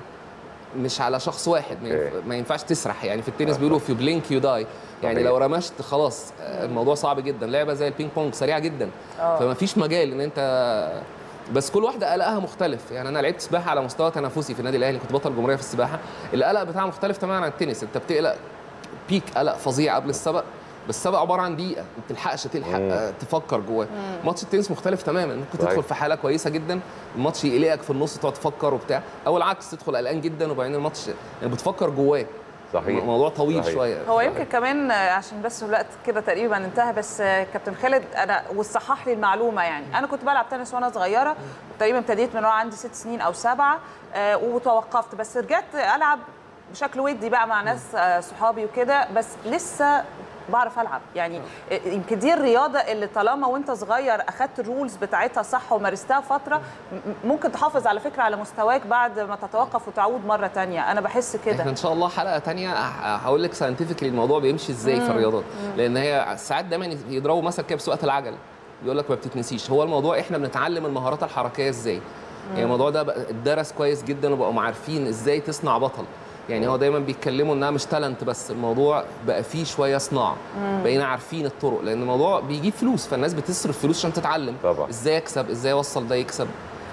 مش على شخص واحد ما ينف- ما ينفعش تسرح يعني في التنس بيقولوا في بلينك يو داي يعني صحيح. لو رمشت خلاص آه، الموضوع صعب جدا لعبه زي البينج بونج سريعه جدا فما فيش مجال ان انت بس كل واحده قلقها مختلف يعني انا لعبت سباحه على مستوى تنافسي في النادي الاهلي كنت بطل جمهوريه في السباحه القلق بتاعها مختلف تماما عن التنس انت بتقلق بيك قلق فظيع قبل السبق بس السبق عباره عن دقيقه ما بتلحقش تلحق آه، تفكر جواه ماتش التنس مختلف تماما ممكن صحيح. تدخل في حاله كويسه جدا الماتش يقلقك في النص تقعد تفكر وبتاع او العكس تدخل قلقان جدا وبعدين الماتش يعني بتفكر جواه صحيح موضوع طويل صحيح. شويه هو يمكن كمان آه، عشان بس الوقت كده تقريبا انتهى بس آه، كابتن خالد انا وصحح لي المعلومه يعني انا كنت بلعب تنس وانا صغيره تقريبا ابتديت من وانا عندي ست سنين او سبعه آه، وتوقفت بس رجعت العب بشكل ودي بقى مع ناس آه، صحابي وكده بس لسه بعرف العب يعني آه، يمكن دي الرياضه اللي طالما وانت صغير اخدت الرولز بتاعتها صح ومارستها فتره م- ممكن تحافظ على فكره على مستواك بعد ما تتوقف وتعود مره تانية انا بحس كده احنا ان شاء الله حلقه تانية ه- هقول لك ساينتفكلي الموضوع بيمشي ازاي في الرياضات لان هي ساعات دايما يضربوا مثل كده بسواقه العجل يقول لك ما بتتنسيش هو الموضوع احنا بنتعلم المهارات الحركيه ازاي يعني الموضوع ده بقى اتدرس كويس جدا وبقوا عارفين ازاي تصنع بطل يعني هو دايما بيتكلموا انها مش تالنت بس الموضوع بقى فيه شويه صناعه بقينا عارفين الطرق لان الموضوع بيجيب فلوس فالناس بتصرف فلوس عشان تتعلم طبعا. ازاي اكسب ازاي اوصل ده يكسب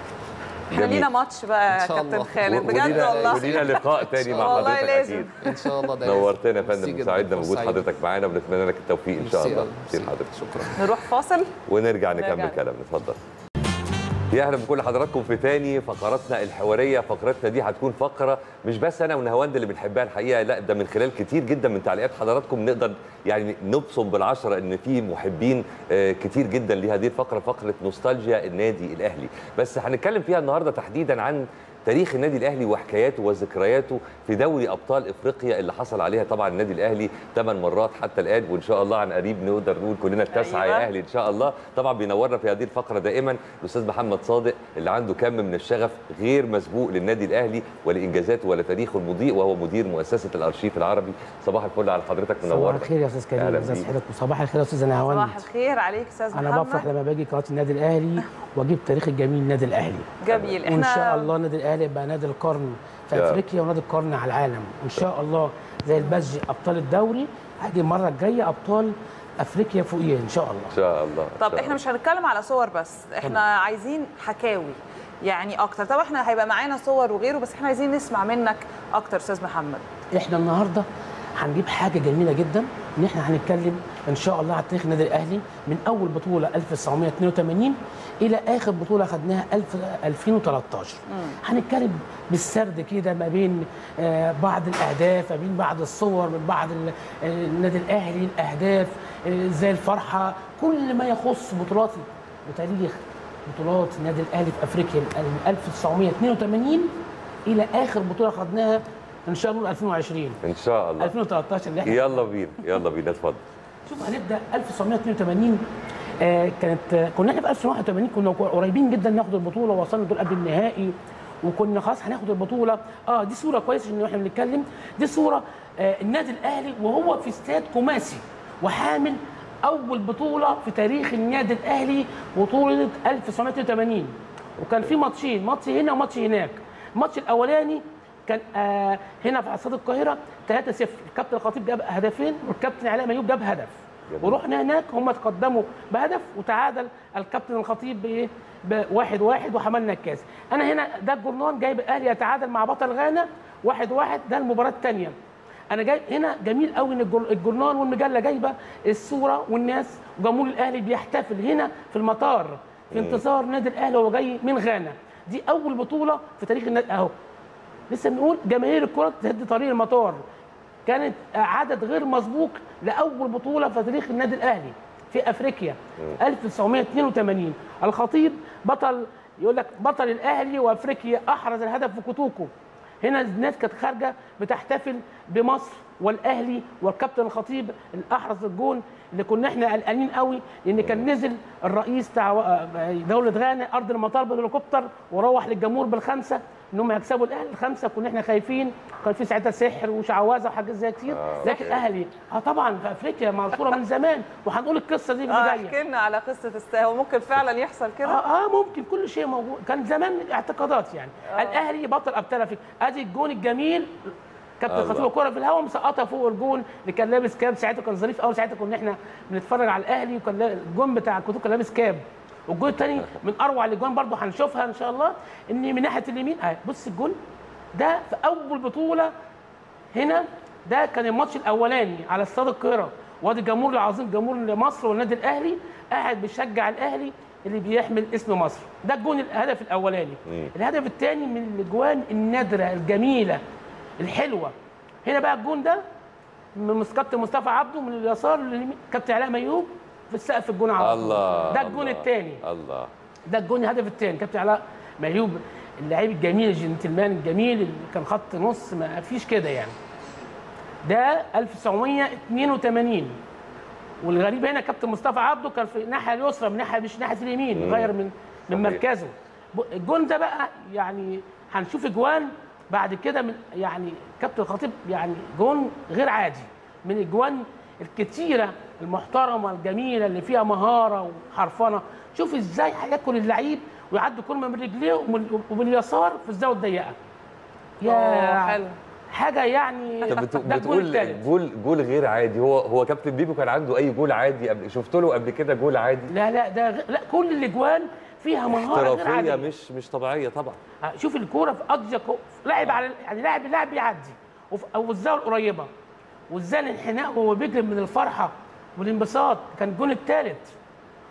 احنا جميل. لينا ماتش بقى إن يا شاء كابتن الله. خالد بجد ولينا- والله ولينا لقاء تاني مع والله حضرتك لازم. اكيد ان شاء الله ده نورتنا يا لازم. فندم ميرسي جداً. سعدنا بوجود سعيد. حضرتك معانا وبنتمنى لك التوفيق ان شاء ميرسي الله أوي. كتير حضرتك شكرا نروح فاصل ونرجع نرجع. نكمل كلامنا اتفضل يا اهلا بكل حضراتكم في تاني فقراتنا الحواريه فقرتنا دي هتكون فقره مش بس انا ونهاوند اللي بنحبها الحقيقه لا ده من خلال كتير جدا من تعليقات حضراتكم نقدر يعني نبصم بالعشره ان في محبين آه، كتير جدا لهذه الفقره فقره نوستالجيا النادي الاهلي بس هنتكلم فيها النهارده تحديدا عن تاريخ النادي الاهلي وحكاياته وذكرياته في دوري ابطال افريقيا اللي حصل عليها طبعا النادي الاهلي ثمان مرات حتى الان وان شاء الله عن قريب نقدر نقول كلنا التاسعه أيوة. يا اهلي ان شاء الله طبعا بينورنا في هذه الفقره دائما الاستاذ محمد صادق اللي عنده كم من الشغف غير مسبوق للنادي الاهلي ولانجازاته ولتاريخه المضيء وهو مدير مؤسسه الارشيف العربي صباح الفل على حضرتك صباح منورنا الخير يا استاذ أهلا كريم ازي بيك. حضرتك وصباح الخير يا استاذ نهاوند صباح الخير عليك استاذ محمد انا بفرح لما باجي قناه النادي الاهلي واجيب تاريخ الجميل النادي الاهلي جميل وان شاء الله النادي الاهلي يبقى نادي القرن في يا. افريقيا ونادي القرن على العالم ان شاء الله زي البزج ابطال الدوري هاجي المره الجايه ابطال افريقيا فوقيه ان شاء الله ان شاء الله إن طب شاء احنا مش هنتكلم على صور بس احنا عايزين حكاوي يعني اكتر طب احنا هيبقى معانا صور وغيره بس احنا عايزين نسمع منك اكتر استاذ محمد احنا النهارده هنجيب حاجه جميله جدا ان احنا هنتكلم ان شاء الله على تاريخ النادي الاهلي من اول بطوله 1982 الى اخر بطوله خدناها 1000 2013 هنتكلم بالسرد كده ما بين آه، بعض الاهداف ما بين بعض الصور من بعض ال- آه، النادي الاهلي الاهداف آه، زي الفرحه كل ما يخص بطولات وتاريخ بطولات النادي الاهلي في افريقيا من 1982 الى اخر بطوله خدناها ان شاء الله 2020 ان شاء الله 2013 اللي احنا يلا بينا يلا بينا اتفضل شوف هنبدا 1982 آه كانت آه، كنا احنا في 1981 كنا قريبين جدا ناخد البطوله ووصلنا دول قبل النهائي وكنا خلاص هناخد البطوله اه دي صوره كويسه ان احنا بنتكلم دي صوره آه النادي الاهلي وهو في استاد كوماسي وحامل اول بطوله في تاريخ النادي الاهلي بطوله 1982 وكان في ماتشين ماتش هنا وماتش هناك الماتش الاولاني كان آه هنا في استاد القاهره 3-0 الكابتن الخطيب جاب هدفين والكابتن علاء ميوب جاب هدف جميل. ورحنا هناك هم تقدموا بهدف وتعادل الكابتن الخطيب بايه؟ بواحد واحد وحملنا الكاس. انا هنا ده الجرنان جايب الاهلي يتعادل مع بطل غانا واحد واحد ده المباراه الثانيه. انا جاي هنا جميل قوي ان الجر- الجرنان والمجله جايبه الصوره والناس وجمهور الاهلي بيحتفل هنا في المطار في انتظار النادي الاهلي وهو جاي من غانا. دي اول بطوله في تاريخ النادي اهو لسه بنقول جماهير الكره تهد طريق المطار كانت عدد غير مسبوق لاول بطوله في تاريخ النادي الاهلي في افريقيا 1982 الخطيب بطل يقول لك بطل الاهلي وافريقيا احرز الهدف في كوتوكو هنا الناس كانت خارجه بتحتفل بمصر والاهلي والكابتن الخطيب اللي احرز الجون اللي كنا احنا قلقانين قوي لان كان نزل الرئيس بتاع دوله غانا ارض المطار بالهليكوبتر وروح للجمهور بالخمسه ان هم يكسبوا الاهلي الخمسه كنا احنا خايفين كان في ساعتها سحر وشعوذه وحاجات زي كتير لكن الاهلي اه طبعا في افريقيا مشهوره من زمان وهنقول القصه دي في اه البدايه احكي لنا على قصه است... هو ممكن فعلا يحصل كده اه اه ممكن كل شيء موجود كان زمان اعتقادات يعني آه. الاهلي بطل ابطال افريقيا ادي الجون الجميل كابتن الله. خطيب الكوره في الهواء مسقطها فوق الجون اللي كان لابس كاب ساعتها كان ظريف قوي ساعتها كنا احنا بنتفرج على الاهلي وكان لا- الجون بتاع كوتو كان لابس كاب والجون الثاني من اروع الاجوان برضه هنشوفها ان شاء الله ان من ناحيه اليمين اه بص الجون ده في اول بطوله هنا ده كان الماتش الاولاني على استاد القاهره وادي الجمهور العظيم جمهور مصر والنادي الاهلي قاعد بيشجع الاهلي اللي بيحمل اسم مصر ده الجون الهدف الاولاني مم. الهدف الثاني من الاجوان النادره الجميله الحلوه هنا بقى الجون ده من كابتن مصطفى عبده من اليسار لليمين كابتن علاء ميوب في السقف الجون على طول. الله ده الجون الله، الثاني الله ده الجون الهدف الثاني كابتن علاء ميوب اللعيب الجميل الجنتلمان الجميل اللي كان خط نص ما فيش كده يعني ده 1982 والغريب هنا كابتن مصطفى عبده كان في الناحيه اليسرى من ناحيه مش ناحيه اليمين غير من من صحيح. مركزه ب- الجون ده بقى يعني هنشوف اجوان بعد كده من يعني كابتن الخطيب يعني جون غير عادي من الاجوان الكتيره المحترمه الجميله اللي فيها مهاره وحرفنه شوف ازاي هياكل اللعيب ويعدي كلمه من رجليه ومن- وباليسار في الزاويه الضيقه أوه، يا حلو. حاجه يعني طب بت- ده الجون بتقول الثالث جول جول غير عادي هو هو كابتن بيبو كان عنده اي جول عادي قبل شفت له قبل كده جول عادي لا لا ده غ... لا كل الاجوان فيها مهاره غير احترافيه عاديه مش مش طبيعيه طبعا آه، شوف الكوره في اضيق لاعب على يعني لاعب لاعب بيعدي وفي- او الزاويه القريبه وازاي الانحناء وهو بيجري من الفرحه والانبساط كان الجون الثالث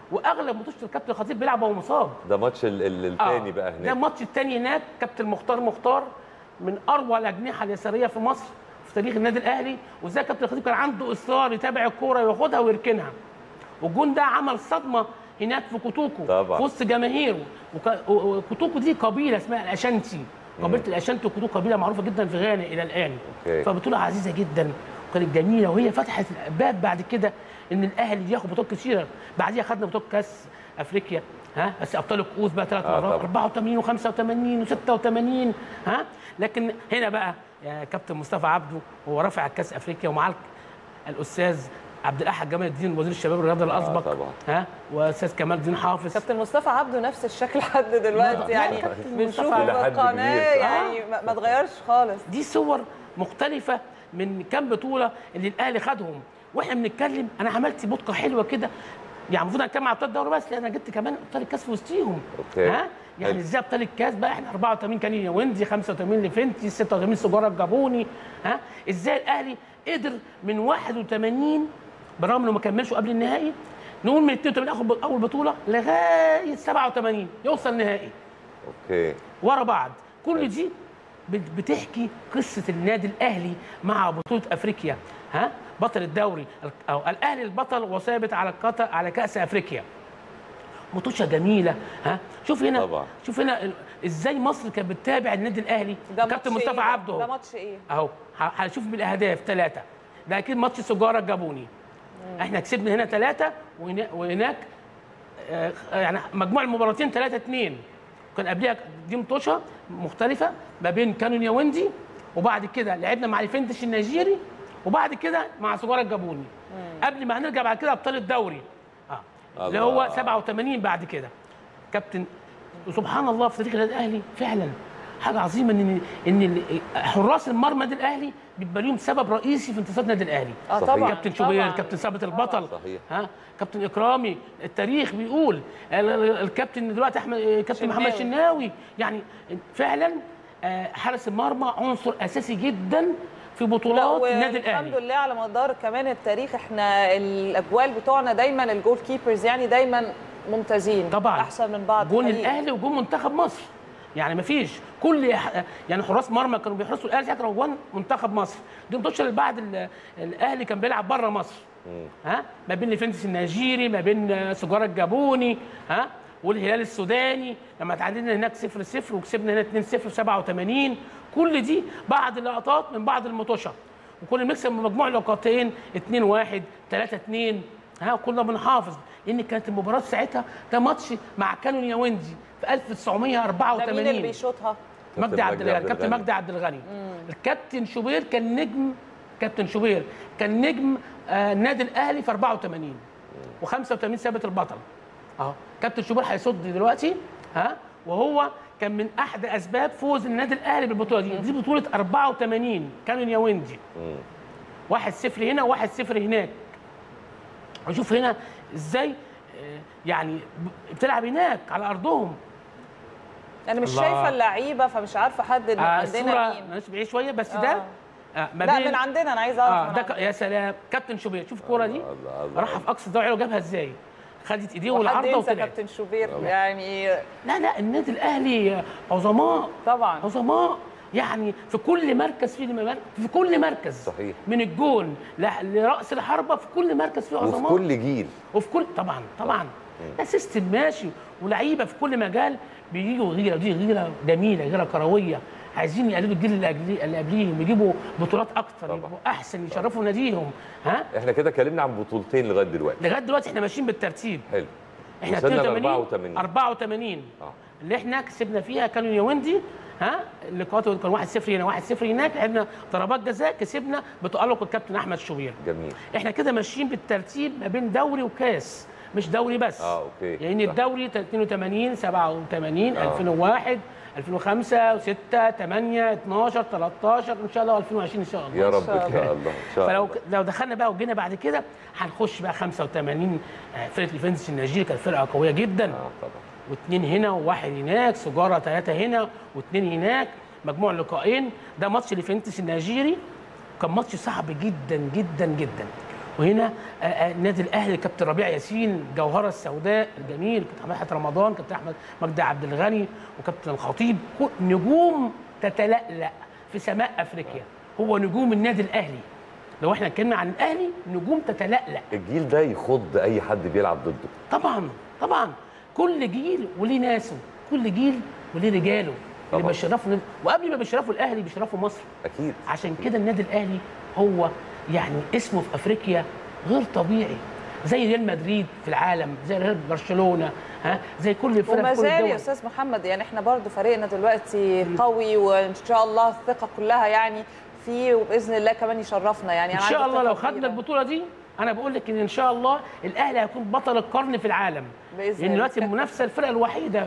واغلب ماتشات الكابتن الخطيب بيلعب وهو مصاب ده ماتش ال- ال- التاني بقى ده هناك الماتش الثاني هناك كابتن مختار مختار من اروع الاجنحه اليساريه في مصر في تاريخ النادي الاهلي وازاي كابتن الخطيب كان عنده اصرار يتابع الكوره وياخدها ويركنها والجون ده عمل صدمه هناك في كوتوكو طبعا. في وسط جماهيره وك- و- وكوتوكو دي قبيله اسمها الاشانتي قبيله الاشانتي وكوتوكو قبيله معروفه جدا في غانا الى الان أوكي. فبطوله عزيزه جدا وكانت جميله وهي فتحت الباب بعد كده ان الاهلي ياخد بطولات كتيره بعديها خدنا بطوله كاس افريقيا ها بس ابطال الكؤوس بقى ثلاث آه، مرات طبعا. 84 و85 و86 ها لكن هنا بقى يا كابتن مصطفى عبده هو رافع كاس افريقيا ومعاه الاستاذ عبد الاحد جمال الدين وزير الشباب والرياضه الاسبق طبعا. ها واستاذ كمال الدين حافظ كابتن مصطفى عبده نفس الشكل لحد دلوقتي يعني كابتن بنشوفه مصطفى في إلى حد القناه كبير، صح. يعني ما ما اتغيرش خالص دي صور مختلفة من كام بطولة اللي الأهلي خدهم واحنا بنتكلم أنا عملت بطقة حلوة كده يعني المفروض أتكلم على أبطال الدوري بس لأن أنا جبت كمان أبطال الكاس في وسطيهم أوكي. ها يعني حلو. ازاي ابطال الكاس بقى احنا 84 كان ياوندي 85 لفنتي 86 سجاره الجابوني ها ازاي الاهلي قدر من 81 بالرغم انه ما كملش قبل النهائي نقول من 82 اخد اول بطوله لغايه 87 يوصل نهائي اوكي ورا بعض كل دي بت- بتحكي قصه النادي الاهلي مع بطوله افريقيا ها بطل الدوري ال- او الاهلي البطل وثابت على قطر على كاس افريقيا مطوشه جميله ها شوف هنا طبعا. شوف هنا ال- ازاي مصر كانت بتتابع النادي الاهلي ده كابتن ماتش مصطفى إيه؟ عبده ده أهو. ماتش ايه؟ اهو ه- هنشوف بالاهداف ثلاثه ده اكيد ماتش سجاره الجابوني احنا كسبنا هنا ثلاثه وهنا- وهناك آه، يعني مجموع المباراتين 3 2 كان قبلها دي مطوشه مختلفه ما بين كانون ياوندي وبعد كده لعبنا مع الفنتش النيجيري وبعد كده مع سجاره الجابوني قبل ما هنرجع بعد كده ابطال الدوري اه اللي هو الله. 87 بعد كده كابتن وسبحان الله في تاريخ النادي الاهلي فعلا حاجه عظيمه ان ان ال- حراس المرمى النادي الاهلي بيبقى ليهم سبب رئيسي في انتصارات النادي الاهلي اه صحيح. طبعا كابتن شوبير طبعاً. كابتن ثابت البطل صحيح. ها كابتن اكرامي التاريخ بيقول ال- ال- الكابتن دلوقتي احمد كابتن شناوي. محمد شناوي يعني فعلا آه، حارس المرمى عنصر اساسي جدا في لا بطولات النادي والحمد الاهلي لله على مدار كمان التاريخ احنا الاجوال بتوعنا دايما الجول كيبرز يعني دايما ممتازين طبعا احسن من بعض جون حقيقي. الاهلي وجون منتخب مصر يعني مفيش كل ح- يعني حراس مرمى كانوا بيحرسوا الاهلي ساعتها كانوا جوان منتخب مصر دي الماتش اللي بعد ال- الاهلي كان بيلعب بره مصر ها ما بين الفنتس النيجيري ما بين آه، سجاره الجابوني ها والهلال السوداني لما تعادلنا هناك 0 0 وكسبنا هنا 2 0 في 87 كل دي بعض اللقطات من بعض المطوشه وكنا بنكسب من مجموع لقطتين 2 1 3 2 ها كنا بنحافظ لان كانت المباراه ساعتها ده ماتش مع كانون ياوندي في ده مين اللي 1984 بيشوطها؟ مجدي عبد مجدي عبد الغني كابتن الغني. مجدي عبد الغني الكابتن شوبير كان نجم كابتن شوبير كان نجم آه، النادي الاهلي في 84 و85 ثابت البطل اهو كابتن شوبير هيصد دلوقتي ها وهو كان من احد اسباب فوز النادي الاهلي بالبطوله دي دي بطوله 84 كانون ياوندي 1-0 هنا و1-0 هناك وشوف هنا ازاي آه، يعني ب- بتلعب هناك على ارضهم انا مش الله. شايفه اللعيبه فمش عارفه احدد آه عندنا الصوره مين معلش بعيد شويه بس آه. ده آه ما لا بين من عندنا انا عايزه اعرف اه من ده ك... عندنا. يا سلام كابتن شوبير شوف الكوره دي الله الله راح في اقصى الدوري وجابها ازاي خدت ايديه وحد والعارضه ينسى وطلعت كابتن شوبير يعني لا لا النادي الاهلي عظماء طبعا عظماء يعني في كل مركز في مر- في كل مركز صحيح. من الجون ل- لراس الحربه في كل مركز فيه وفي عظماء كل جيل وفي كل طبعا طبعا ده سيستم ماشي ولعيبه في كل مجال بيجوا غيره دي غيره جميله غيره كرويه عايزين يقلدوا الجيل اللي قبليه- اللي قبليهم يجيبوا بطولات اكتر طبعا. يبقوا احسن يشرفوا ناديهم ها احنا كده اتكلمنا عن بطولتين لغايه دلوقتي لغايه دلوقتي احنا ماشيين بالترتيب حلو احنا وصلنا ل 82 84 84 اه اللي احنا كسبنا فيها كانوا ياوندي ها اللقاءات كان 1-0 هنا 1-0 هناك لعبنا ضربات جزاء كسبنا بتألق الكابتن احمد شوبير جميل احنا كده ماشيين بالترتيب ما بين دوري وكاس مش دوري بس اه اوكي لان صح. الدوري 82 87 آه. 2001 2005 و6 8 12 13 ان شاء الله 2020 ان شاء الله يا رب شاء ان شاء الله ان شاء فلو الله لو دخلنا بقى وجينا بعد كده هنخش بقى 85 آه، فرقه الفنس النيجيري كانت فرقه قويه جدا اه طبعا واثنين هنا وواحد هناك سجاره ثلاثه هنا واثنين هناك مجموع لقاءين ده ماتش لفنتس النيجيري كان ماتش صعب جدا جدا جدا وهنا آه، آه، النادي الاهلي كابتن ربيع ياسين جوهره السوداء الجميل كابتن مدحت رمضان كابتن احمد مجدي عبد الغني وكابتن الخطيب كل- نجوم تتلألأ في سماء افريقيا هو نجوم النادي الاهلي لو احنا اتكلمنا عن الاهلي نجوم تتلألأ الجيل ده يخض اي حد بيلعب ضده طبعا طبعا كل جيل وليه ناسه كل جيل وليه رجاله اللي طبعاً. بيشرفوا وقبل ما بيشرفوا الاهلي بيشرفوا مصر اكيد عشان كده النادي الاهلي هو يعني اسمه في افريقيا غير طبيعي زي ريال مدريد في العالم زي ريال برشلونه ها زي كل الفرق وما في كل زال يا الدول استاذ محمد يعني احنا برضو فريقنا دلوقتي قوي وان شاء الله الثقه كلها يعني فيه وباذن الله كمان يشرفنا يعني ان أنا شاء عندي الله ثقة لو خدنا كبيرة. البطوله دي انا بقول لك ان ان شاء الله الاهلي هيكون بطل القرن في العالم بإذن لان الله. دلوقتي المنافسه الفرقه الوحيده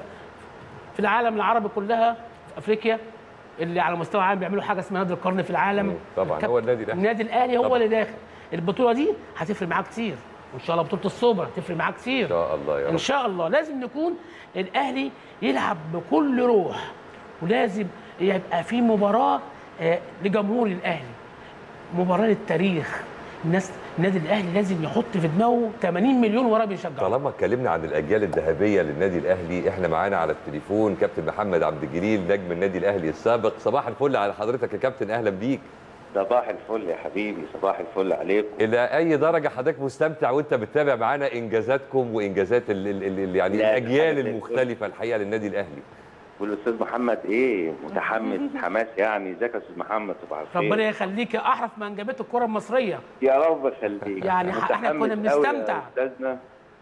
في العالم العربي كلها في افريقيا اللي على مستوى عام بيعملوا حاجه اسمها نادي القرن في العالم مم. طبعاً، الكاب- هو النادي الأهلي. النادي الاهلي هو طبعاً. اللي داخل البطوله دي هتفرق معاه كتير وان شاء الله بطوله السوبر هتفرق معاه كتير ان شاء الله يا ان رب شاء الله لازم نكون الاهلي يلعب بكل روح ولازم يبقى في مباراه آه، لجمهور الاهلي مباراه للتاريخ الناس النادي الاهلي لازم يحط في دماغه 80 مليون وراه بيشجعوا طالما اتكلمنا عن الاجيال الذهبيه للنادي الاهلي احنا معانا على التليفون كابتن محمد عبد الجليل نجم النادي الاهلي السابق صباح الفل على حضرتك يا كابتن اهلا بيك صباح الفل يا حبيبي صباح الفل عليكم الى اي درجه حضرتك مستمتع وانت بتتابع معانا انجازاتكم وانجازات ال ال ال يعني لا، الاجيال حاجة زي المختلفه الحقيقه للنادي الاهلي والاستاذ محمد ايه متحمس حماس يعني ازيك يا استاذ محمد صباح الخير ربنا يخليك يا احرف من جابته الكره المصريه يا رب يخليك يعني متحمس احنا كنا أوي يا بنستمتع. استاذنا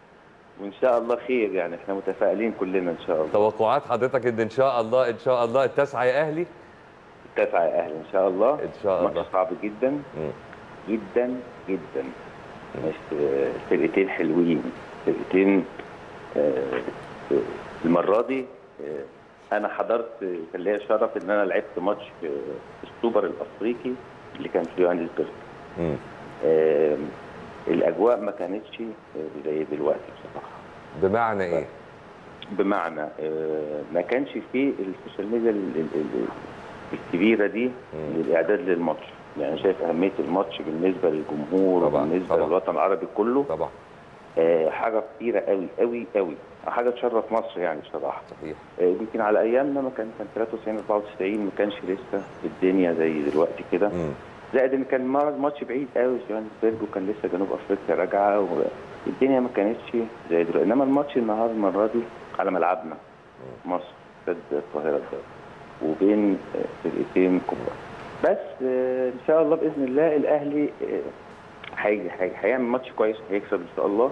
وان شاء الله خير يعني احنا متفائلين كلنا ان شاء الله توقعات حضرتك ان ان شاء الله ان شاء الله التاسعه يا اهلي تسعة يا اهل ان شاء الله ان شاء الله ماتش صعب جدا مم. جدا جدا مش آه، فرقتين حلوين فرقتين آه، آه، المره دي آه، انا حضرت آه، كان ليا شرف ان انا لعبت ماتش في في السوبر الافريقي اللي كان في يوهانسبرج مم. آه، الاجواء ما كانتش آه، زي دلوقتي بصراحه بمعنى ايه بمعنى آه، ما كانش فيه السوشيال ميديا ال- ال- ال- الكبيره دي للاعداد للماتش يعني شايف اهميه الماتش بالنسبه للجمهور طبعاً، وبالنسبه طبعاً. للوطن العربي كله طبعا آه، حاجه كبيره قوي قوي قوي حاجه تشرف مصر يعني بصراحه صحيح آه، يمكن على ايامنا ما كان كان 93 94 ما كانش لسه الدنيا زي دلوقتي كده مم. زائد ان كان مر- الماتش بعيد قوي في يوهانسبرج وكان لسه جنوب افريقيا راجعه والدنيا ما كانتش زي دلوقتي انما الماتش النهارده المره دي على ملعبنا مصر استاد القاهره الدولي وبين آه، فرقتين كبار بس آه، ان شاء الله باذن الله الاهلي آه، هيجي هيجي- هيعمل ماتش كويس هيكسب ان شاء الله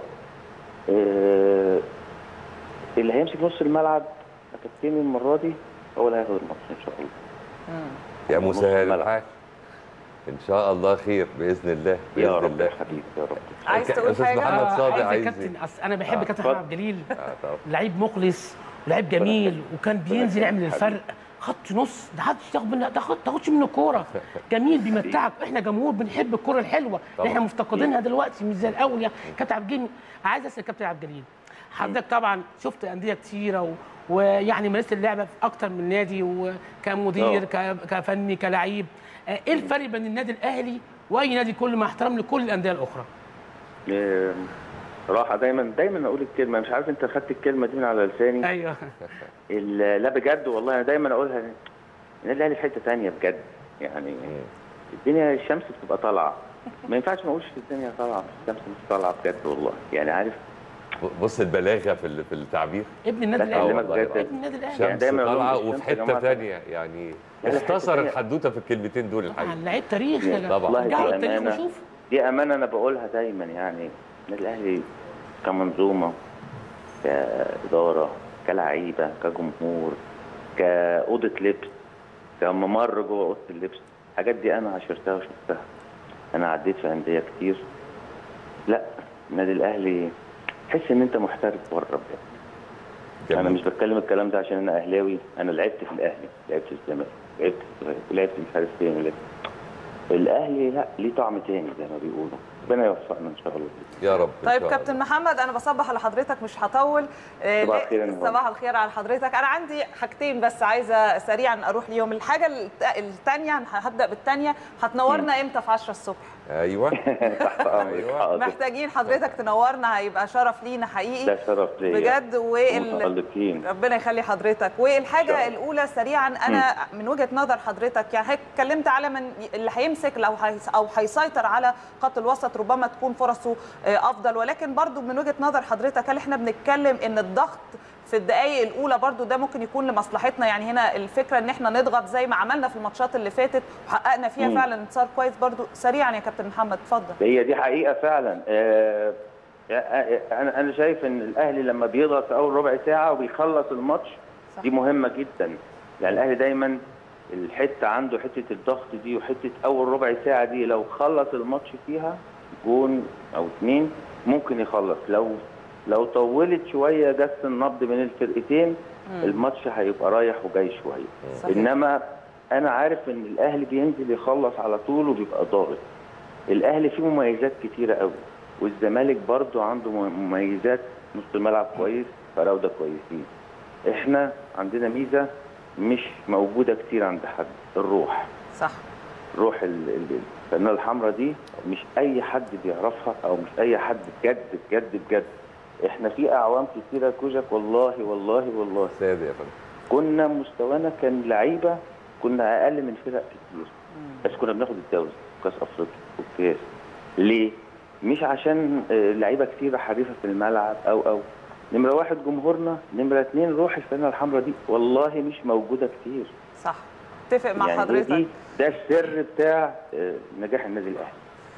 آه، اللي هيمسك نص الملعب كابتن المره دي هو اللي هياخد الماتش ان شاء الله يا نص مسهل الملعب. الحال ان شاء الله خير باذن الله باذن يا رب الله يا حبيبي يا رب عايز أستاذ تقول حاجه محمد آه، صادق عايز عايز كابتن أصل انا بحب آه، كابتن اتفضل. محمد عبد الجليل آه، طبعا. لعيب مخلص ولعيب جميل وكان بينزل يعمل الفرق خط نص ده حدش تاخد منه ده خد- تاخدش منه كوره جميل بيمتعك احنا جمهور بنحب الكوره الحلوه اللي طبعا. احنا مفتقدينها دلوقتي مش زي الاول يعني كابتن عبد الجليل عايز اسال كابتن عبد الجليل حضرتك طبعا شفت انديه كتيره و... ويعني مارست اللعبه في اكتر من نادي وكمدير ك... كفني كلعيب آه، ايه الفرق بين النادي الاهلي واي نادي كل مع احترام لكل الانديه الاخرى آه، راحه دايما دايما اقول الكلمه مش عارف انت خدت الكلمه دي من على لساني ايوه ال- لا بجد والله انا دايما اقولها النادي الاهلي في حته ثانيه بجد يعني الدنيا الشمس بتبقى طالعه ما ينفعش ما اقولش الدنيا طالعه الشمس مش طالعه بجد والله يعني عارف بص البلاغه في ال- في التعبير ابن النادي لا، الاهلي أكلمك بجد. ابن النادي الاهلي يعني شمس دايما أقول طالعه الشمس وفي يا حته جماعة ثانيه يعني لا، لا، حتة اختصر تانية. الحدوته في الكلمتين دول طبعا الحقيقه لعيب تاريخ يا جماعه طبعاً. رجعوا والله التاريخ بأمانة. وشوف دي امانه انا بقولها دايما يعني النادي الاهلي كمنظومه كاداره كلعيبه كجمهور كاوضه لبس كممر جوه اوضه اللبس الحاجات دي انا عشرتها وشفتها انا عديت في انديه كتير لا النادي الاهلي تحس ان انت محترف بره بجد انا مش بتكلم الكلام ده عشان انا اهلاوي انا لعبت في الاهلي لعبت في الزمالك لعبت في لعبت مش عارف فين لعبت الاهلي لا ليه طعم تاني زي ما بيقولوا ربنا يوفقنا ان شاء الله يا رب إن طيب شاء كابتن الله. محمد انا بصبح على حضرتك مش هطول آه، صباح ليه- الخير يا نهار. صباح الخير على حضرتك انا عندي حاجتين بس عايزه سريعا اروح ليهم الحاجه الثانيه هبدا بالثانيه هتنورنا امتى في 10 الصبح ايوه تحت امرك أيوة. حاضر محتاجين حضرتك تنورنا هيبقى شرف لينا حقيقي ده شرف ليا بجد وال... متألقين ربنا يخلي حضرتك والحاجه الاولى سريعا انا من وجهه نظر حضرتك يعني حضرتك اتكلمت على من اللي هيمسك لو هيس- او هيسيطر على خط الوسط ربما تكون فرصه آه، افضل ولكن برضو من وجهه نظر حضرتك هل احنا بنتكلم ان الضغط في الدقائق الاولى برضو ده ممكن يكون لمصلحتنا يعني هنا الفكره ان احنا نضغط زي ما عملنا في الماتشات اللي فاتت وحققنا فيها مم. فعلا انتصار كويس برضو سريعا يا كابتن محمد اتفضل هي دي حقيقه فعلا آه، آه، انا انا شايف ان الاهلي لما بيضغط في اول ربع ساعه وبيخلص الماتش صح. دي مهمه جدا يعني الاهلي دايما الحته عنده حته الضغط دي وحته اول ربع ساعه دي لو خلص الماتش فيها جون او اتنين ممكن يخلص لو لو طولت شويه جس النبض بين الفرقتين الماتش هيبقى رايح وجاي شويه صحيح. انما انا عارف ان الاهلي بينزل يخلص على طول وبيبقى ضاغط الاهلي فيه مميزات كتيره قوي والزمالك برضو عنده مميزات نص الملعب كويس فراوده كويسين احنا عندنا ميزه مش موجوده كتير عند حد الروح صح روح ال- ال- الفنانه الحمراء دي مش اي حد بيعرفها او مش اي حد بجد بجد بجد احنا في اعوام كتيره كوجك والله والله والله سادة يا فندم كنا مستوانا كان لعيبه كنا اقل من فرق كتير بس كنا بناخد الدوري كاس افريقيا والكاس ليه؟ مش عشان آه، لعيبه كتيره حريفه في الملعب او او نمره واحد جمهورنا نمره اتنين روح الفانله الحمراء دي والله مش موجوده كتير صح اتفق مع يعني حضرتك دي ده السر بتاع آه، نجاح النادي الاهلي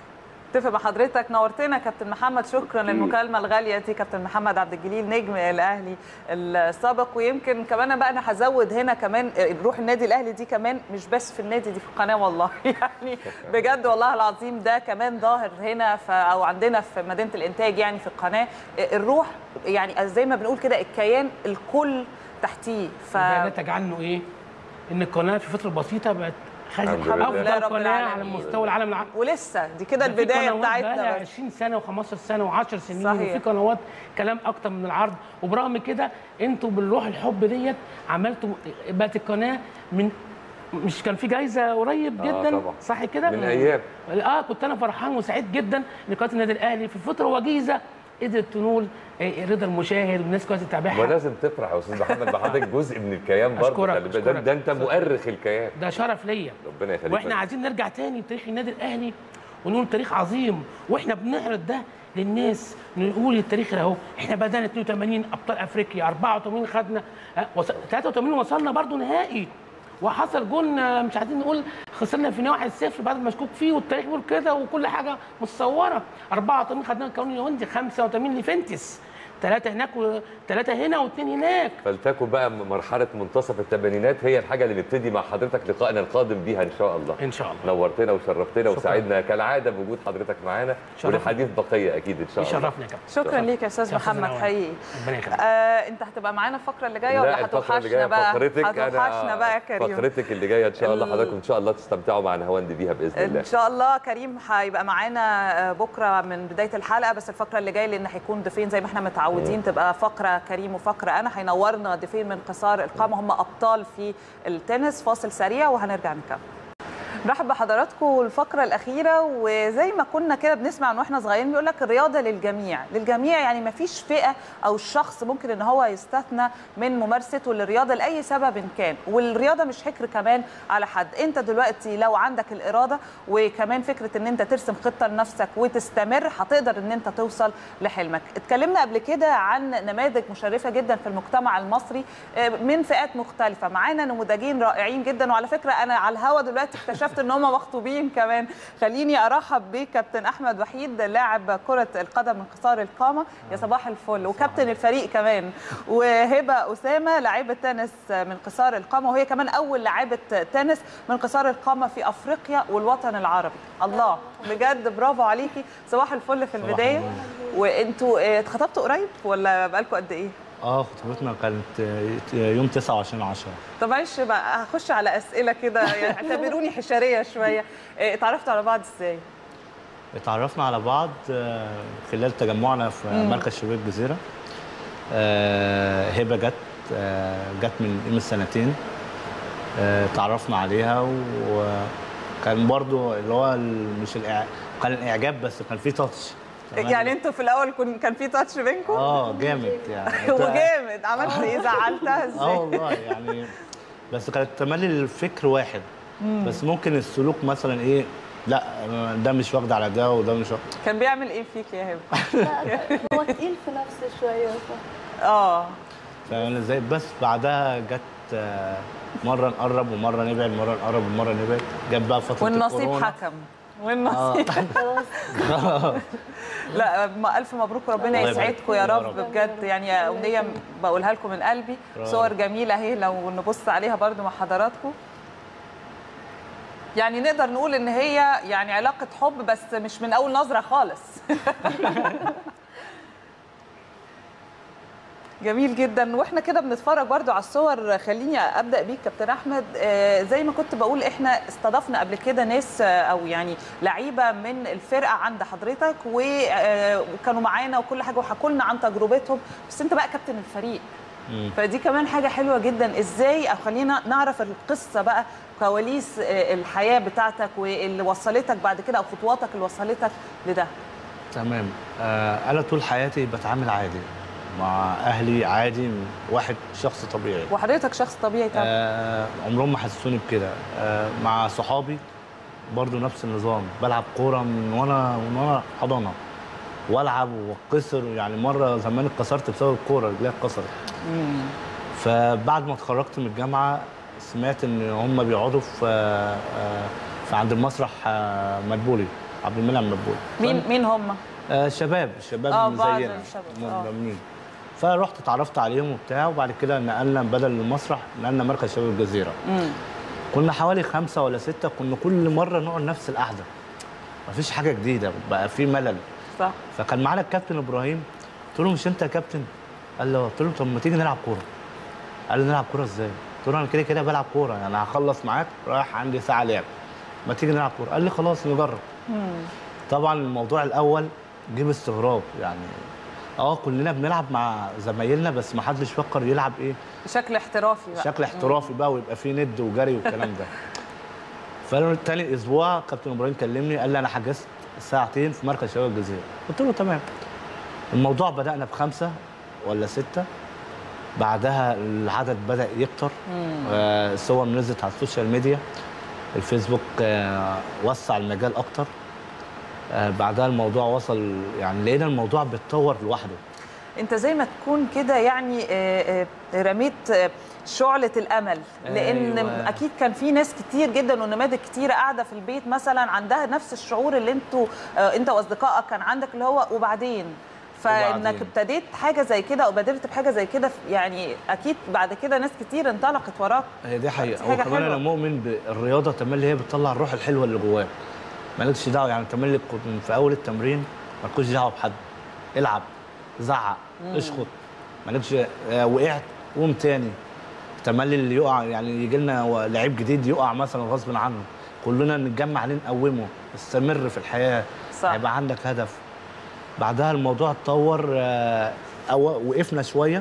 اتفق مع حضرتك نورتنا كابتن محمد شكرا للمكالمه الغاليه دي كابتن محمد عبد الجليل نجم الاهلي السابق ويمكن كمان بقى انا هزود هنا كمان روح النادي الاهلي دي كمان مش بس في النادي دي في القناه والله يعني بجد والله العظيم ده كمان ظاهر هنا في او عندنا في مدينه الانتاج يعني في القناه الروح يعني زي ما بنقول كده الكيان الكل تحتيه ف ده نتج عنه ايه؟ ان القناه في فتره بسيطه بقت خدت الحمد لله. افضل لا رب قناه على العالمين. مستوى العالم العربي ولسه دي كده ده في البدايه قنوات بقالها بتاعتنا بس. 20 سنه و15 سنه و10 سنين صحيح. وفي قنوات كلام اكتر من العرض وبرغم كده انتوا بالروح الحب ديت عملتوا بقت القناه من مش كان في جايزه قريب آه جدا طبعا. صح كده؟ من أيام. اه كنت انا فرحان وسعيد جدا ان قناه النادي الاهلي في فتره وجيزه قدرت تنول آه، رضا المشاهد والناس كويس تتابعها ولازم تفرح يا استاذ محمد بحضرتك جزء من الكيان برضه أشكرك، خلي بالك. ده, أشكرك. ده انت مؤرخ الكيان ده شرف ليا ربنا يخليك واحنا عايزين نرجع تاني لتاريخ النادي الاهلي ونقول تاريخ عظيم واحنا بنعرض ده للناس نقول التاريخ اهو احنا بدانا 82 ابطال افريقيا 84 خدنا آه، وص- 83 وصلنا برضو نهائي وحصل جون آه، مش عايزين نقول خسرنا في 1-0 بعد ما مشكوك فيه والتاريخ بيقول كده وكل حاجه متصوره 84 خدنا الكون يوندي 85 لفنتس ثلاثه هناك وثلاثه هنا واثنين هناك فلتكن بقى مرحله منتصف الثمانينات هي الحاجه اللي نبتدي مع حضرتك لقائنا القادم بيها ان شاء الله ان شاء الله نورتنا وشرفتنا وسعدنا كالعاده بوجود حضرتك معانا شرفنا. والحديث بقيه اكيد ان شاء الله يشرفنا يا كابتن شكرا ليك يا استاذ يا أستاذ محمد نوال. حقيقي ربنا يخليك آه، انت هتبقى معانا الفقره اللي جايه لا ولا الفقره اللي جايه هتوحشنا بقى فقرتك هتوحشنا بقى يا كريم فقرتك اللي جايه ان شاء الله ال- حضراتكم ان شاء الله تستمتعوا مع نهاوند بيها باذن الله ان شاء الله كريم هيبقى معانا آه، بكره من بدايه الحلقه بس الفقره اللي جايه لان هيكون ضيفين زي ما احنا متعودين تبقى فقره كريم وفقره انا هينورنا ضيفين من قصار القامه هم ابطال في التنس فاصل سريع وهنرجع نكمل نرحب بحضراتكم الفقره الاخيره وزي ما كنا كده بنسمع من واحنا صغيرين بيقول لك الرياضه للجميع للجميع يعني ما فيش فئه او شخص ممكن ان هو يستثنى من ممارسته للرياضه لاي سبب كان والرياضه مش حكر كمان على حد انت دلوقتي لو عندك الاراده وكمان فكره ان انت ترسم خطه لنفسك وتستمر هتقدر ان انت توصل لحلمك اتكلمنا قبل كده عن نماذج مشرفه جدا في المجتمع المصري آه، من فئات مختلفه معانا نموذجين رائعين جدا وعلى فكره انا على الهوا دلوقتي اكتشفت ان هم مخطوبين كمان خليني ارحب بكابتن احمد وحيد لاعب كره القدم من قصار القامه يا صباح الفل وكابتن الفريق كمان وهبه اسامه لاعبه تنس من قصار القامه وهي كمان اول لاعبه تنس من قصار القامه في افريقيا والوطن العربي الله بجد برافو عليكي صباح الفل في البدايه وانتوا آه، اتخطبتوا قريب ولا بقالكم قد ايه اه خطوبتنا كانت آه، يوم 29 10 طب معلش بقى هخش على اسئله كده يعني اعتبروني حشريه شويه إيه، اتعرفتوا على بعض ازاي اتعرفنا على بعض آه، خلال تجمعنا في مم. مركز شباب الجزيره آه، هبه جت آه، جت من قيمه سنتين آه، اتعرفنا عليها وكان برضو اللي هو ال- مش الإع... كان الاعجاب بس كان في تاتش تمام؟ يعني انتوا في الاول كن كان في تاتش بينكم اه جامد يعني وجامد عملت ايه زعلتها اه ازاي والله يعني بس كانت تملي الفكر واحد مم. بس ممكن السلوك مثلا ايه لا ده مش واخد على ده وده مش واخد كان بيعمل ايه فيك يا هبه هو تقيل في نفسه شويه ف... اه فانا ازاي بس بعدها جت آه، مره نقرب ومره نبعد مره نقرب ومره نبعد جت بقى فتره والنصيب الكورونا. حكم والنصيب لا ما الف مبروك ربنا الله يبارك يسعدكم يا يا رب رب. بجد يعني امنيه بقولها لكم من قلبي يا رب. صور جميله اهي لو نبص عليها برضو مع حضراتكم يعني نقدر نقول ان هي يعني علاقه حب بس مش من اول نظره خالص جميل جدا واحنا كده بنتفرج برضو على الصور خليني ابدا بيك كابتن احمد آه، زي ما كنت بقول احنا استضفنا قبل كده ناس آه، او يعني لعيبه من الفرقه عند حضرتك و- آه، وكانوا معانا وكل حاجه وحكوا لنا عن تجربتهم بس انت بقى كابتن الفريق مم. فدي كمان حاجه حلوه جدا ازاي او خلينا نعرف القصه بقى كواليس آه، الحياه بتاعتك واللي وصلتك بعد كده او خطواتك اللي وصلتك لده تمام آه انا طول حياتي بتعامل عادي مع اهلي عادي واحد شخص طبيعي وحضرتك شخص طبيعي طبعا آه عمرهم ما حسسوني بكده آه مع صحابي برضو نفس النظام بلعب كوره من وانا من وانا حضانه والعب واتكسر يعني مره زمان اتكسرت بسبب الكوره رجلي اتكسرت فبعد ما اتخرجت من الجامعه سمعت ان هم بيقعدوا في آه، آه، في عند المسرح آه، مدبولي عبد المنعم مدبولي مين مين هم آه شباب شباب آه، من بعض زينا الشباب، آه. منضمين فرحت اتعرفت عليهم وبتاع وبعد كده نقلنا بدل المسرح نقلنا مركز شباب الجزيره مم. كنا حوالي خمسة ولا ستة كنا كل مرة نقعد نفس القعدة مفيش حاجة جديدة بقى في ملل صح فكان معانا الكابتن إبراهيم قلت له مش أنت يا كابتن؟ قال له قلت له طب ما تيجي نلعب كورة قال لي نلعب كورة إزاي؟ قلت له أنا كده كده بلعب كورة يعني هخلص معاك رايح عندي ساعة لعب ما تيجي نلعب كورة قال لي خلاص نجرب طبعا الموضوع الأول جه باستغراب يعني اه كلنا بنلعب مع زمايلنا بس ما حدش فكر يلعب ايه بشكل احترافي بقى شكل احترافي بقى ويبقى فيه ند وجري والكلام ده فانا تاني اسبوع كابتن ابراهيم كلمني قال لي انا حجزت ساعتين في مركز شباب الجزيره قلت له تمام الموضوع بدانا بخمسه ولا سته بعدها العدد بدا يكتر آه، الصور نزلت على السوشيال ميديا الفيسبوك آه، وسع المجال اكتر آه، بعدها الموضوع وصل يعني لقينا الموضوع بيتطور لوحده انت زي ما تكون كده يعني آه، آه، رميت آه، شعلة الأمل لأن أيوة. أكيد كان في ناس كتير جدا ونماذج كتيرة قاعدة في البيت مثلا عندها نفس الشعور اللي انتوا آه، انت وأصدقائك كان عندك اللي هو وبعدين فانك وبعدين. ابتديت حاجه زي كده او بادرت بحاجه زي كده يعني اكيد بعد كده ناس كتير انطلقت وراك هي دي حقيقة دي حاجة وكمان حلوة. أنا مؤمن بالرياضة تملي هي بتطلع الروح الحلوة اللي جواك مالكش دعوة يعني تملي كنت في أول التمرين مالكش دعوة بحد العب زعق اشخط مالكش آه، وقعت قوم تاني تملي اللي يقع يعني يجي لنا لعيب جديد يقع مثلا غصب عنه كلنا نتجمع عليه نقومه استمر في الحياة صح. هيبقى عندك هدف بعدها الموضوع اتطور آه، أو وقفنا شوية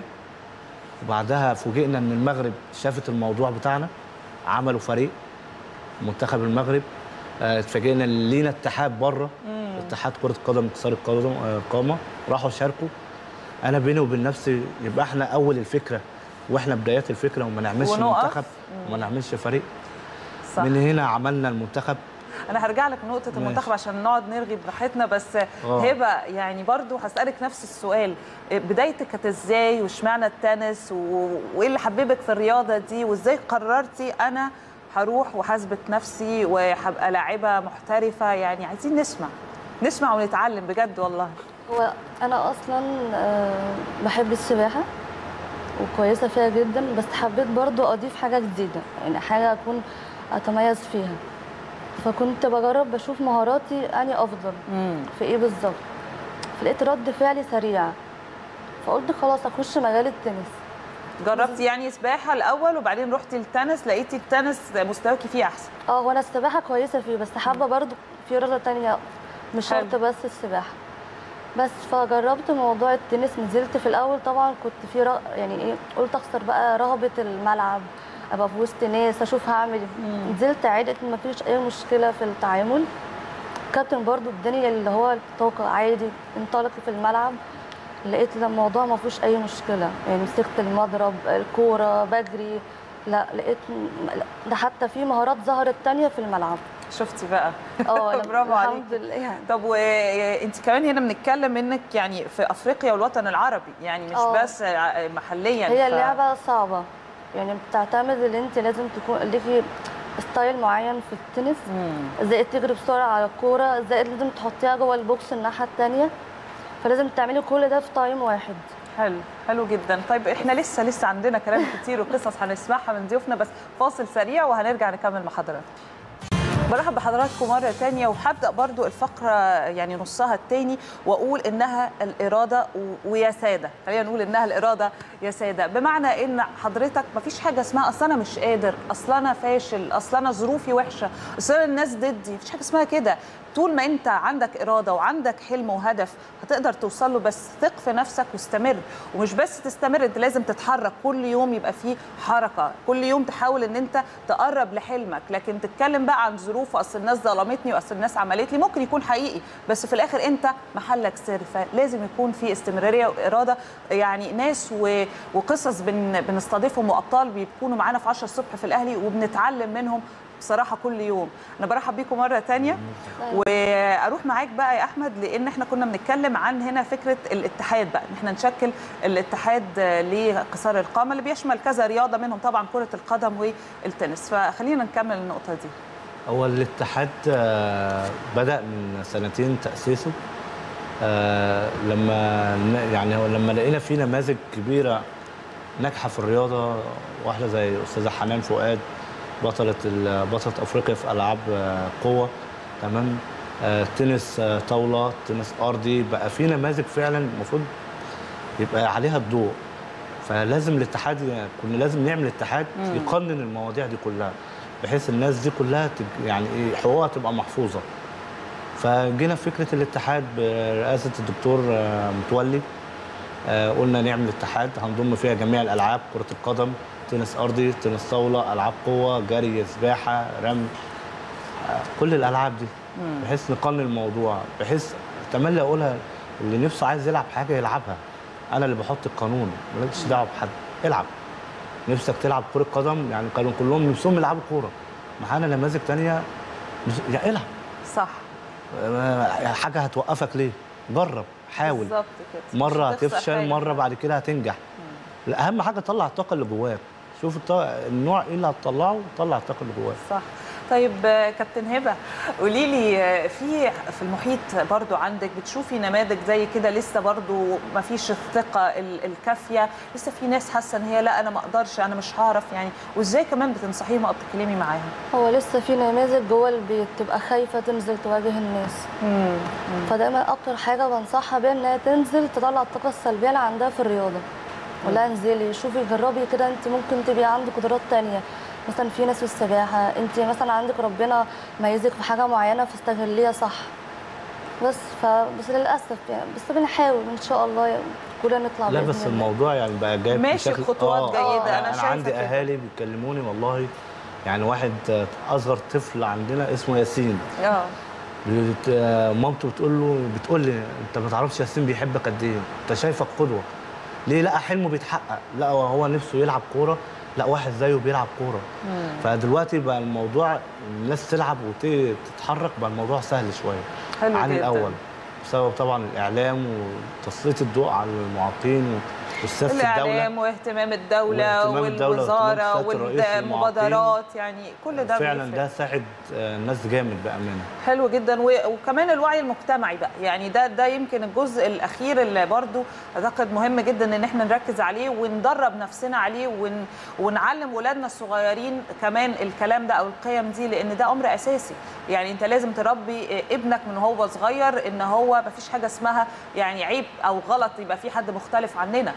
وبعدها فوجئنا ان المغرب شافت الموضوع بتاعنا عملوا فريق منتخب المغرب آه، اتفاجئنا ان لينا اتحاد بره اتحاد كره قدم كسار القدم آه، قامه راحوا شاركوا انا بيني وبين نفسي يبقى احنا اول الفكره واحنا بدايات الفكره وما نعملش ونقف. منتخب وما نعملش فريق صح من هنا عملنا المنتخب انا هرجع لك نقطه ماشي. المنتخب عشان نقعد نرغي براحتنا بس آه. هبه يعني برضو هسالك نفس السؤال بدايتك كانت ازاي واشمعنى التنس و... وايه اللي حببك في الرياضه دي وازاي قررتي انا هروح وهثبت نفسي وهبقى لاعبه محترفه يعني عايزين نسمع نسمع ونتعلم بجد والله هو انا اصلا آه، بحب السباحه وكويسه فيها جدا بس حبيت برضو اضيف حاجه جديده يعني حاجه اكون اتميز فيها فكنت بجرب بشوف مهاراتي اني افضل امم في ايه بالظبط فلقيت رد فعلي سريع فقلت خلاص اخش مجال التنس جربتي يعني سباحه الاول وبعدين رحتي التنس لقيتي التنس مستواكي فيه احسن اه وانا السباحه كويسه فيه بس حابه برضو في رياضه تانية مش حلو. شرط بس السباحه بس فجربت موضوع التنس نزلت في الاول طبعا كنت في رغ... يعني ايه قلت اخسر بقى رهبه الملعب ابقى في وسط ناس اشوف هعمل إيه. نزلت عادي ما فيش اي مشكله في التعامل كابتن برضو اداني اللي هو الطاقه عادي انطلقي في الملعب لقيت لا الموضوع ما فيهوش اي مشكله يعني مسكت المضرب الكوره بجري لا لقيت لا، ده حتى في مهارات ظهرت تانية في الملعب شفتي بقى اه لا، برافو عليك الحمد لله يعني طب وانت كمان هنا بنتكلم انك يعني في افريقيا والوطن العربي يعني مش اه. بس ع- محليا هي ف- اللعبه صعبه يعني بتعتمد ان انت لازم تكون ليكي ستايل معين في التنس مم. زائد تجري بسرعه على الكوره زائد لازم تحطيها جوه البوكس الناحيه الثانيه فلازم تعملي كل ده في تايم واحد حلو حلو جدا طيب احنا لسه لسه عندنا كلام كتير وقصص هنسمعها من ضيوفنا بس فاصل سريع وهنرجع نكمل مع حضراتكم برحب بحضراتكم مرة تانية وهبدأ برضو الفقرة يعني نصها التاني وأقول إنها الإرادة و- ويا سادة خلينا نقول إنها الإرادة يا سادة بمعنى إن حضرتك مفيش حاجة اسمها أصل أنا مش قادر أصل أنا فاشل أصل أنا ظروفي وحشة أصل أنا الناس ضدي مفيش حاجة اسمها كده طول ما انت عندك اراده وعندك حلم وهدف هتقدر توصل له بس ثق في نفسك واستمر ومش بس تستمر انت لازم تتحرك كل يوم يبقى فيه حركه كل يوم تحاول ان انت تقرب لحلمك لكن تتكلم بقى عن ظروف اصل الناس ظلمتني واصل الناس عملت لي ممكن يكون حقيقي بس في الاخر انت محلك سر فلازم يكون في استمراريه واراده يعني ناس و... وقصص بن... بنستضيفهم وابطال بيكونوا معانا في 10 الصبح في الاهلي وبنتعلم منهم بصراحه كل يوم انا برحب بيكم مره تانية واروح معاك بقى يا احمد لان احنا كنا بنتكلم عن هنا فكره الاتحاد بقى ان احنا نشكل الاتحاد لقصار القامه اللي بيشمل كذا رياضه منهم طبعا كره القدم والتنس فخلينا نكمل النقطه دي هو الاتحاد آه، بدأ من سنتين تأسيسه آه، لما ن- يعني هو لما لقينا في نماذج كبيرة ناجحة في الرياضة واحدة زي أستاذة حنان فؤاد بطلة ال- بطلة أفريقيا في ألعاب آه، قوة تمام آه، تنس آه، طاولة تنس أرضي بقى في نماذج فعلا المفروض يبقى عليها الضوء فلازم الاتحاد يعني كنا لازم نعمل اتحاد يقنن المواضيع دي كلها بحيث الناس دي كلها تج- يعني ايه حقوقها تبقى محفوظه فجينا في فكره الاتحاد برئاسه الدكتور آه، متولي آه، قلنا نعمل اتحاد هنضم فيها جميع الالعاب كره القدم تنس ارضي تنس طاوله العاب قوه جري سباحه رمي آه، كل الالعاب دي بحيث نقنن الموضوع بحيث تملي اقولها اللي نفسه عايز يلعب حاجه يلعبها انا اللي بحط القانون مالكش دعوه بحد العب نفسك تلعب كره قدم يعني كانوا كلهم نفسهم يلعبوا كوره معانا نماذج تانية نفس- يعني العب صح آه، حاجه هتوقفك ليه جرب حاول بالظبط كده مره مش هتخسر هتفشل حاجة. مره بعد كده هتنجح لا اهم حاجه طلع الطاقه اللي جواك شوف الط- النوع ايه اللي هتطلعه طلع الطاقه اللي جواك صح طيب آه، كابتن هبه قولي لي آه، في في المحيط برضو عندك بتشوفي نماذج زي كده لسه برضو ما فيش الثقه ال- الكافيه لسه في ناس حاسه ان هي لا انا ما اقدرش انا مش هعرف يعني وازاي كمان بتنصحيهم او بتتكلمي معاهم هو لسه في نماذج جوه البيت تبقى خايفه تنزل تواجه الناس فدايما اكتر حاجه بنصحها بيها انها تنزل تطلع الطاقه السلبيه اللي عندها في الرياضه ولا انزلي شوفي جربي كده انت ممكن تبقي عندك قدرات تانية مثلا في ناس في السباحه انت مثلا عندك ربنا ميزك في حاجه معينه فاستغليها صح بس فبس للاسف يعني بس بنحاول ان شاء الله يعني كلنا نطلع لا بإذن بس الله. الموضوع يعني بقى جايب ماشي بشكل- بخطوات جيدة، يعني أنا انا شايفة عندي كده. اهالي بيكلموني والله يعني واحد آه، اصغر طفل عندنا اسمه ياسين اه بت- آه، مامته بتقول له بتقول لي انت ما تعرفش ياسين بيحبك قد ايه انت شايفك قدوه ليه لقى حلمه بيتحقق لا هو نفسه يلعب كوره لا واحد زيه بيلعب كوره فدلوقتي بقى الموضوع الناس تلعب وتتحرك بقى الموضوع سهل شويه حلو عن جداً. الاول بسبب طبعا الاعلام وتسليط الضوء على المعاقين وسياسه الدوله الاعلام واهتمام الدوله واهتمام الدولة والوزاره واهتمام سيادة الرئيس والمبادرات يعني كل ده فعلا بيفرق. ده ساعد آه، الناس جامد بامانه حلو جدا و- وكمان الوعي المجتمعي بقى يعني ده ده يمكن الجزء الاخير اللي برضو اعتقد مهم جدا ان احنا نركز عليه وندرب نفسنا عليه ون ونعلم ولادنا الصغيرين كمان الكلام ده او القيم دي لان ده امر اساسي يعني انت لازم تربي ابنك من هو صغير ان هو ما فيش حاجه اسمها يعني عيب او غلط يبقى في حد مختلف عننا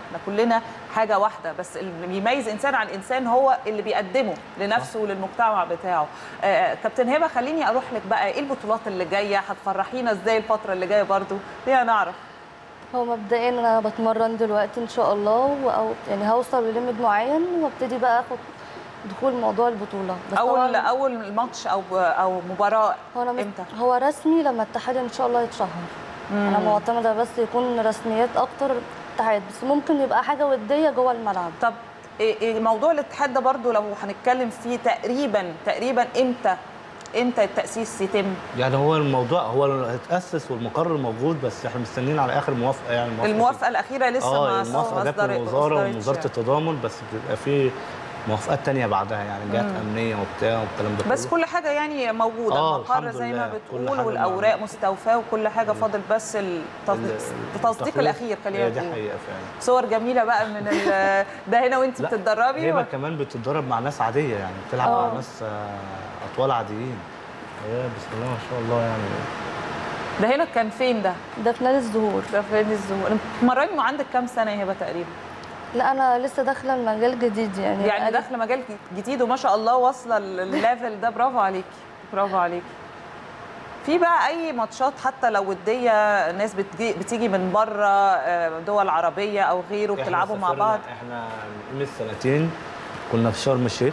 احنا كلنا حاجه واحده بس اللي بيميز انسان عن انسان هو اللي بيقدمه لنفسه وللمجتمع بتاعه آه كابتن هبه خليني اروح لك بقى ايه البطولات اللي جايه هتفرحينا ازاي الفتره اللي جايه برضو ليه نعرف هو مبدئيا انا بتمرن دلوقتي ان شاء الله او يعني هوصل لليميت معين وابتدي بقى اخد دخول موضوع البطوله بس اول طبعاً اول ماتش او او مباراه هو أنا مت- امتى هو رسمي لما الاتحاد ان شاء الله يتشهر انا معتمده بس يكون رسميات اكتر اتحاد بس ممكن يبقى حاجه وديه جوه الملعب طب إيه إيه موضوع الاتحاد ده برضو لو هنتكلم فيه تقريبا تقريبا امتى امتى التاسيس يتم يعني هو الموضوع هو اتاسس والمقرر موجود بس احنا مستنيين على اخر موافقه يعني الموافقه الاخيره لسه اه ما الموافقه جت من أصدر- الوزاره أصدرتش ومن وزاره يعني. التضامن بس بتبقى في موافقات تانية بعدها يعني جهات امنيه وبتاع والكلام ده بس كله. كل حاجه يعني موجوده آه، المقر الحمد زي ما لله. كل بتقول حاجة والاوراق موجودة. مستوفاه وكل حاجه فاضل بس ال- التصديق التقرير. الاخير خلينا هي دي نقول حقيقه فعلا صور جميله بقى من ال- ده هنا وانت لا، بتتدربي هبه كمان بتتدرب مع ناس عاديه يعني بتلعب آه. مع ناس آه، اطوال عاديين هي بسم الله ما شاء الله يعني ده هنا كان فين ده؟ ده في نادي الزهور ده فين الزهور بتتمرني وعندك كام سنه يا هبه تقريبا؟ لا انا لسه داخله المجال جديد يعني يعني بقالي- داخله مجال جديد وما شاء الله واصله للليفل ده برافو عليكي برافو عليكي في بقى اي ماتشات حتى لو وديه ناس بتجي بتيجي من بره آه، دول عربيه او غيره إحنا بتلعبوا مع سافرنا- بعض احنا من سنتين كنا في شرم الشيخ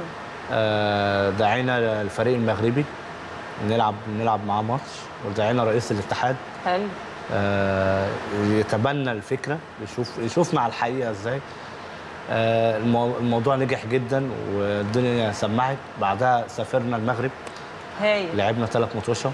آه، دعينا الفريق المغربي نلعب نلعب معاه ماتش ودعينا رئيس الاتحاد حلو آه، يتبنى الفكره يشوف يشوفنا على الحقيقه ازاي آه، المو- الموضوع نجح جدا والدنيا سمعت بعدها سافرنا المغرب هايل لعبنا ثلاث ماتشات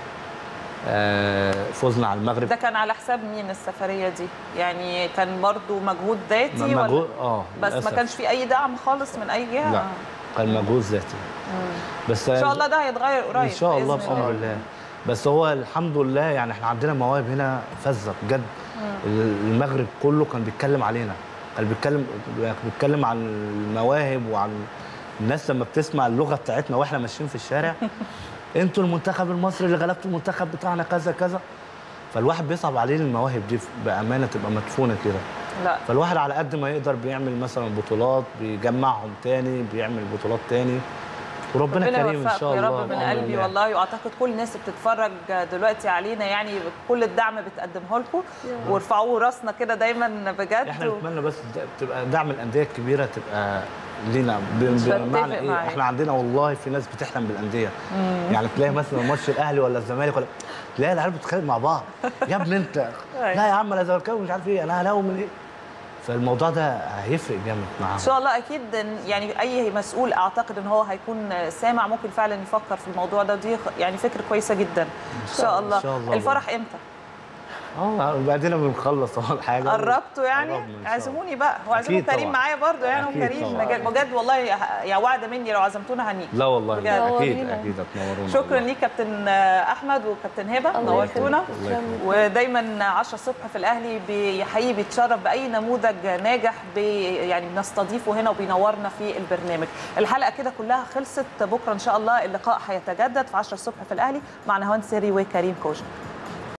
آه، فزنا على المغرب ده كان على حساب مين السفريه دي؟ يعني كان برضو مجهود ذاتي ولا مجهود اه بس ما للأسف. كانش في اي دعم خالص من اي جهه لا كان مجهود ذاتي بس ان شاء الله ده هيتغير قريب ان شاء الله بإذن بامر الله بس هو الحمد لله يعني احنا عندنا مواهب هنا فذه بجد المغرب كله كان بيتكلم علينا كان بيتكلم بيتكلم عن المواهب وعن الناس لما بتسمع اللغه بتاعتنا واحنا ماشيين في الشارع انتوا المنتخب المصري اللي غلبتوا المنتخب بتاعنا كذا كذا فالواحد بيصعب عليه المواهب دي بامانه تبقى مدفونه كده لا فالواحد على قد ما يقدر بيعمل مثلا بطولات بيجمعهم تاني بيعمل بطولات تاني وربنا ربنا كريم ان يوفقكم شاء يا الله رب من بأمر قلبي الله. والله واعتقد كل الناس اللي بتتفرج دلوقتي علينا يعني كل الدعم بتقدمه لكم وارفعوا راسنا كده دايما بجد احنا و- نتمنى بس د- تبقى دعم الانديه الكبيره تبقى لينا ب- بتفق بمعنى ايه معاك. احنا عندنا والله في ناس بتحلم بالانديه يعني تلاقي مثلا ماتش الاهلي ولا الزمالك ولا تلاقي العيال بتتخانق مع بعض يا ابني انت لا يا عم انا زملكاوي مش عارف ايه انا اهلاوي من ايه فالموضوع ده هيفرق جامد معاهم ان شاء الله اكيد إن- يعني اي مسؤول اعتقد ان هو هيكون سامع ممكن فعلا يفكر في الموضوع ده دي خ- يعني فكره كويسه جدا ان شاء الله, إن شاء الله. الفرح امتى اه وبعدين بنخلص اول حاجه قربتوا يعني قربنا إن شاء الله. اعزموني بقى وعزموا أكيد كريم طبعاً. معايا برضه يعني أكيد وكريم طبعاً. بجد بجد والله يا- يا وعد مني لو عزمتونا هنيجي لا والله بجد. اكيد نورينا. اكيد هتنورونا شكرا والله. ليك كابتن احمد وكابتن هبه الله نورتونا يخليك. الله يخليك. ودايما 10 الصبح في الاهلي بيحيي بيتشرف باي نموذج ناجح بي يعني بنستضيفه هنا وبينورنا في البرنامج الحلقه كده كلها خلصت بكره ان شاء الله اللقاء هيتجدد في 10 الصبح في الاهلي مع نهان سيري وكريم كوجن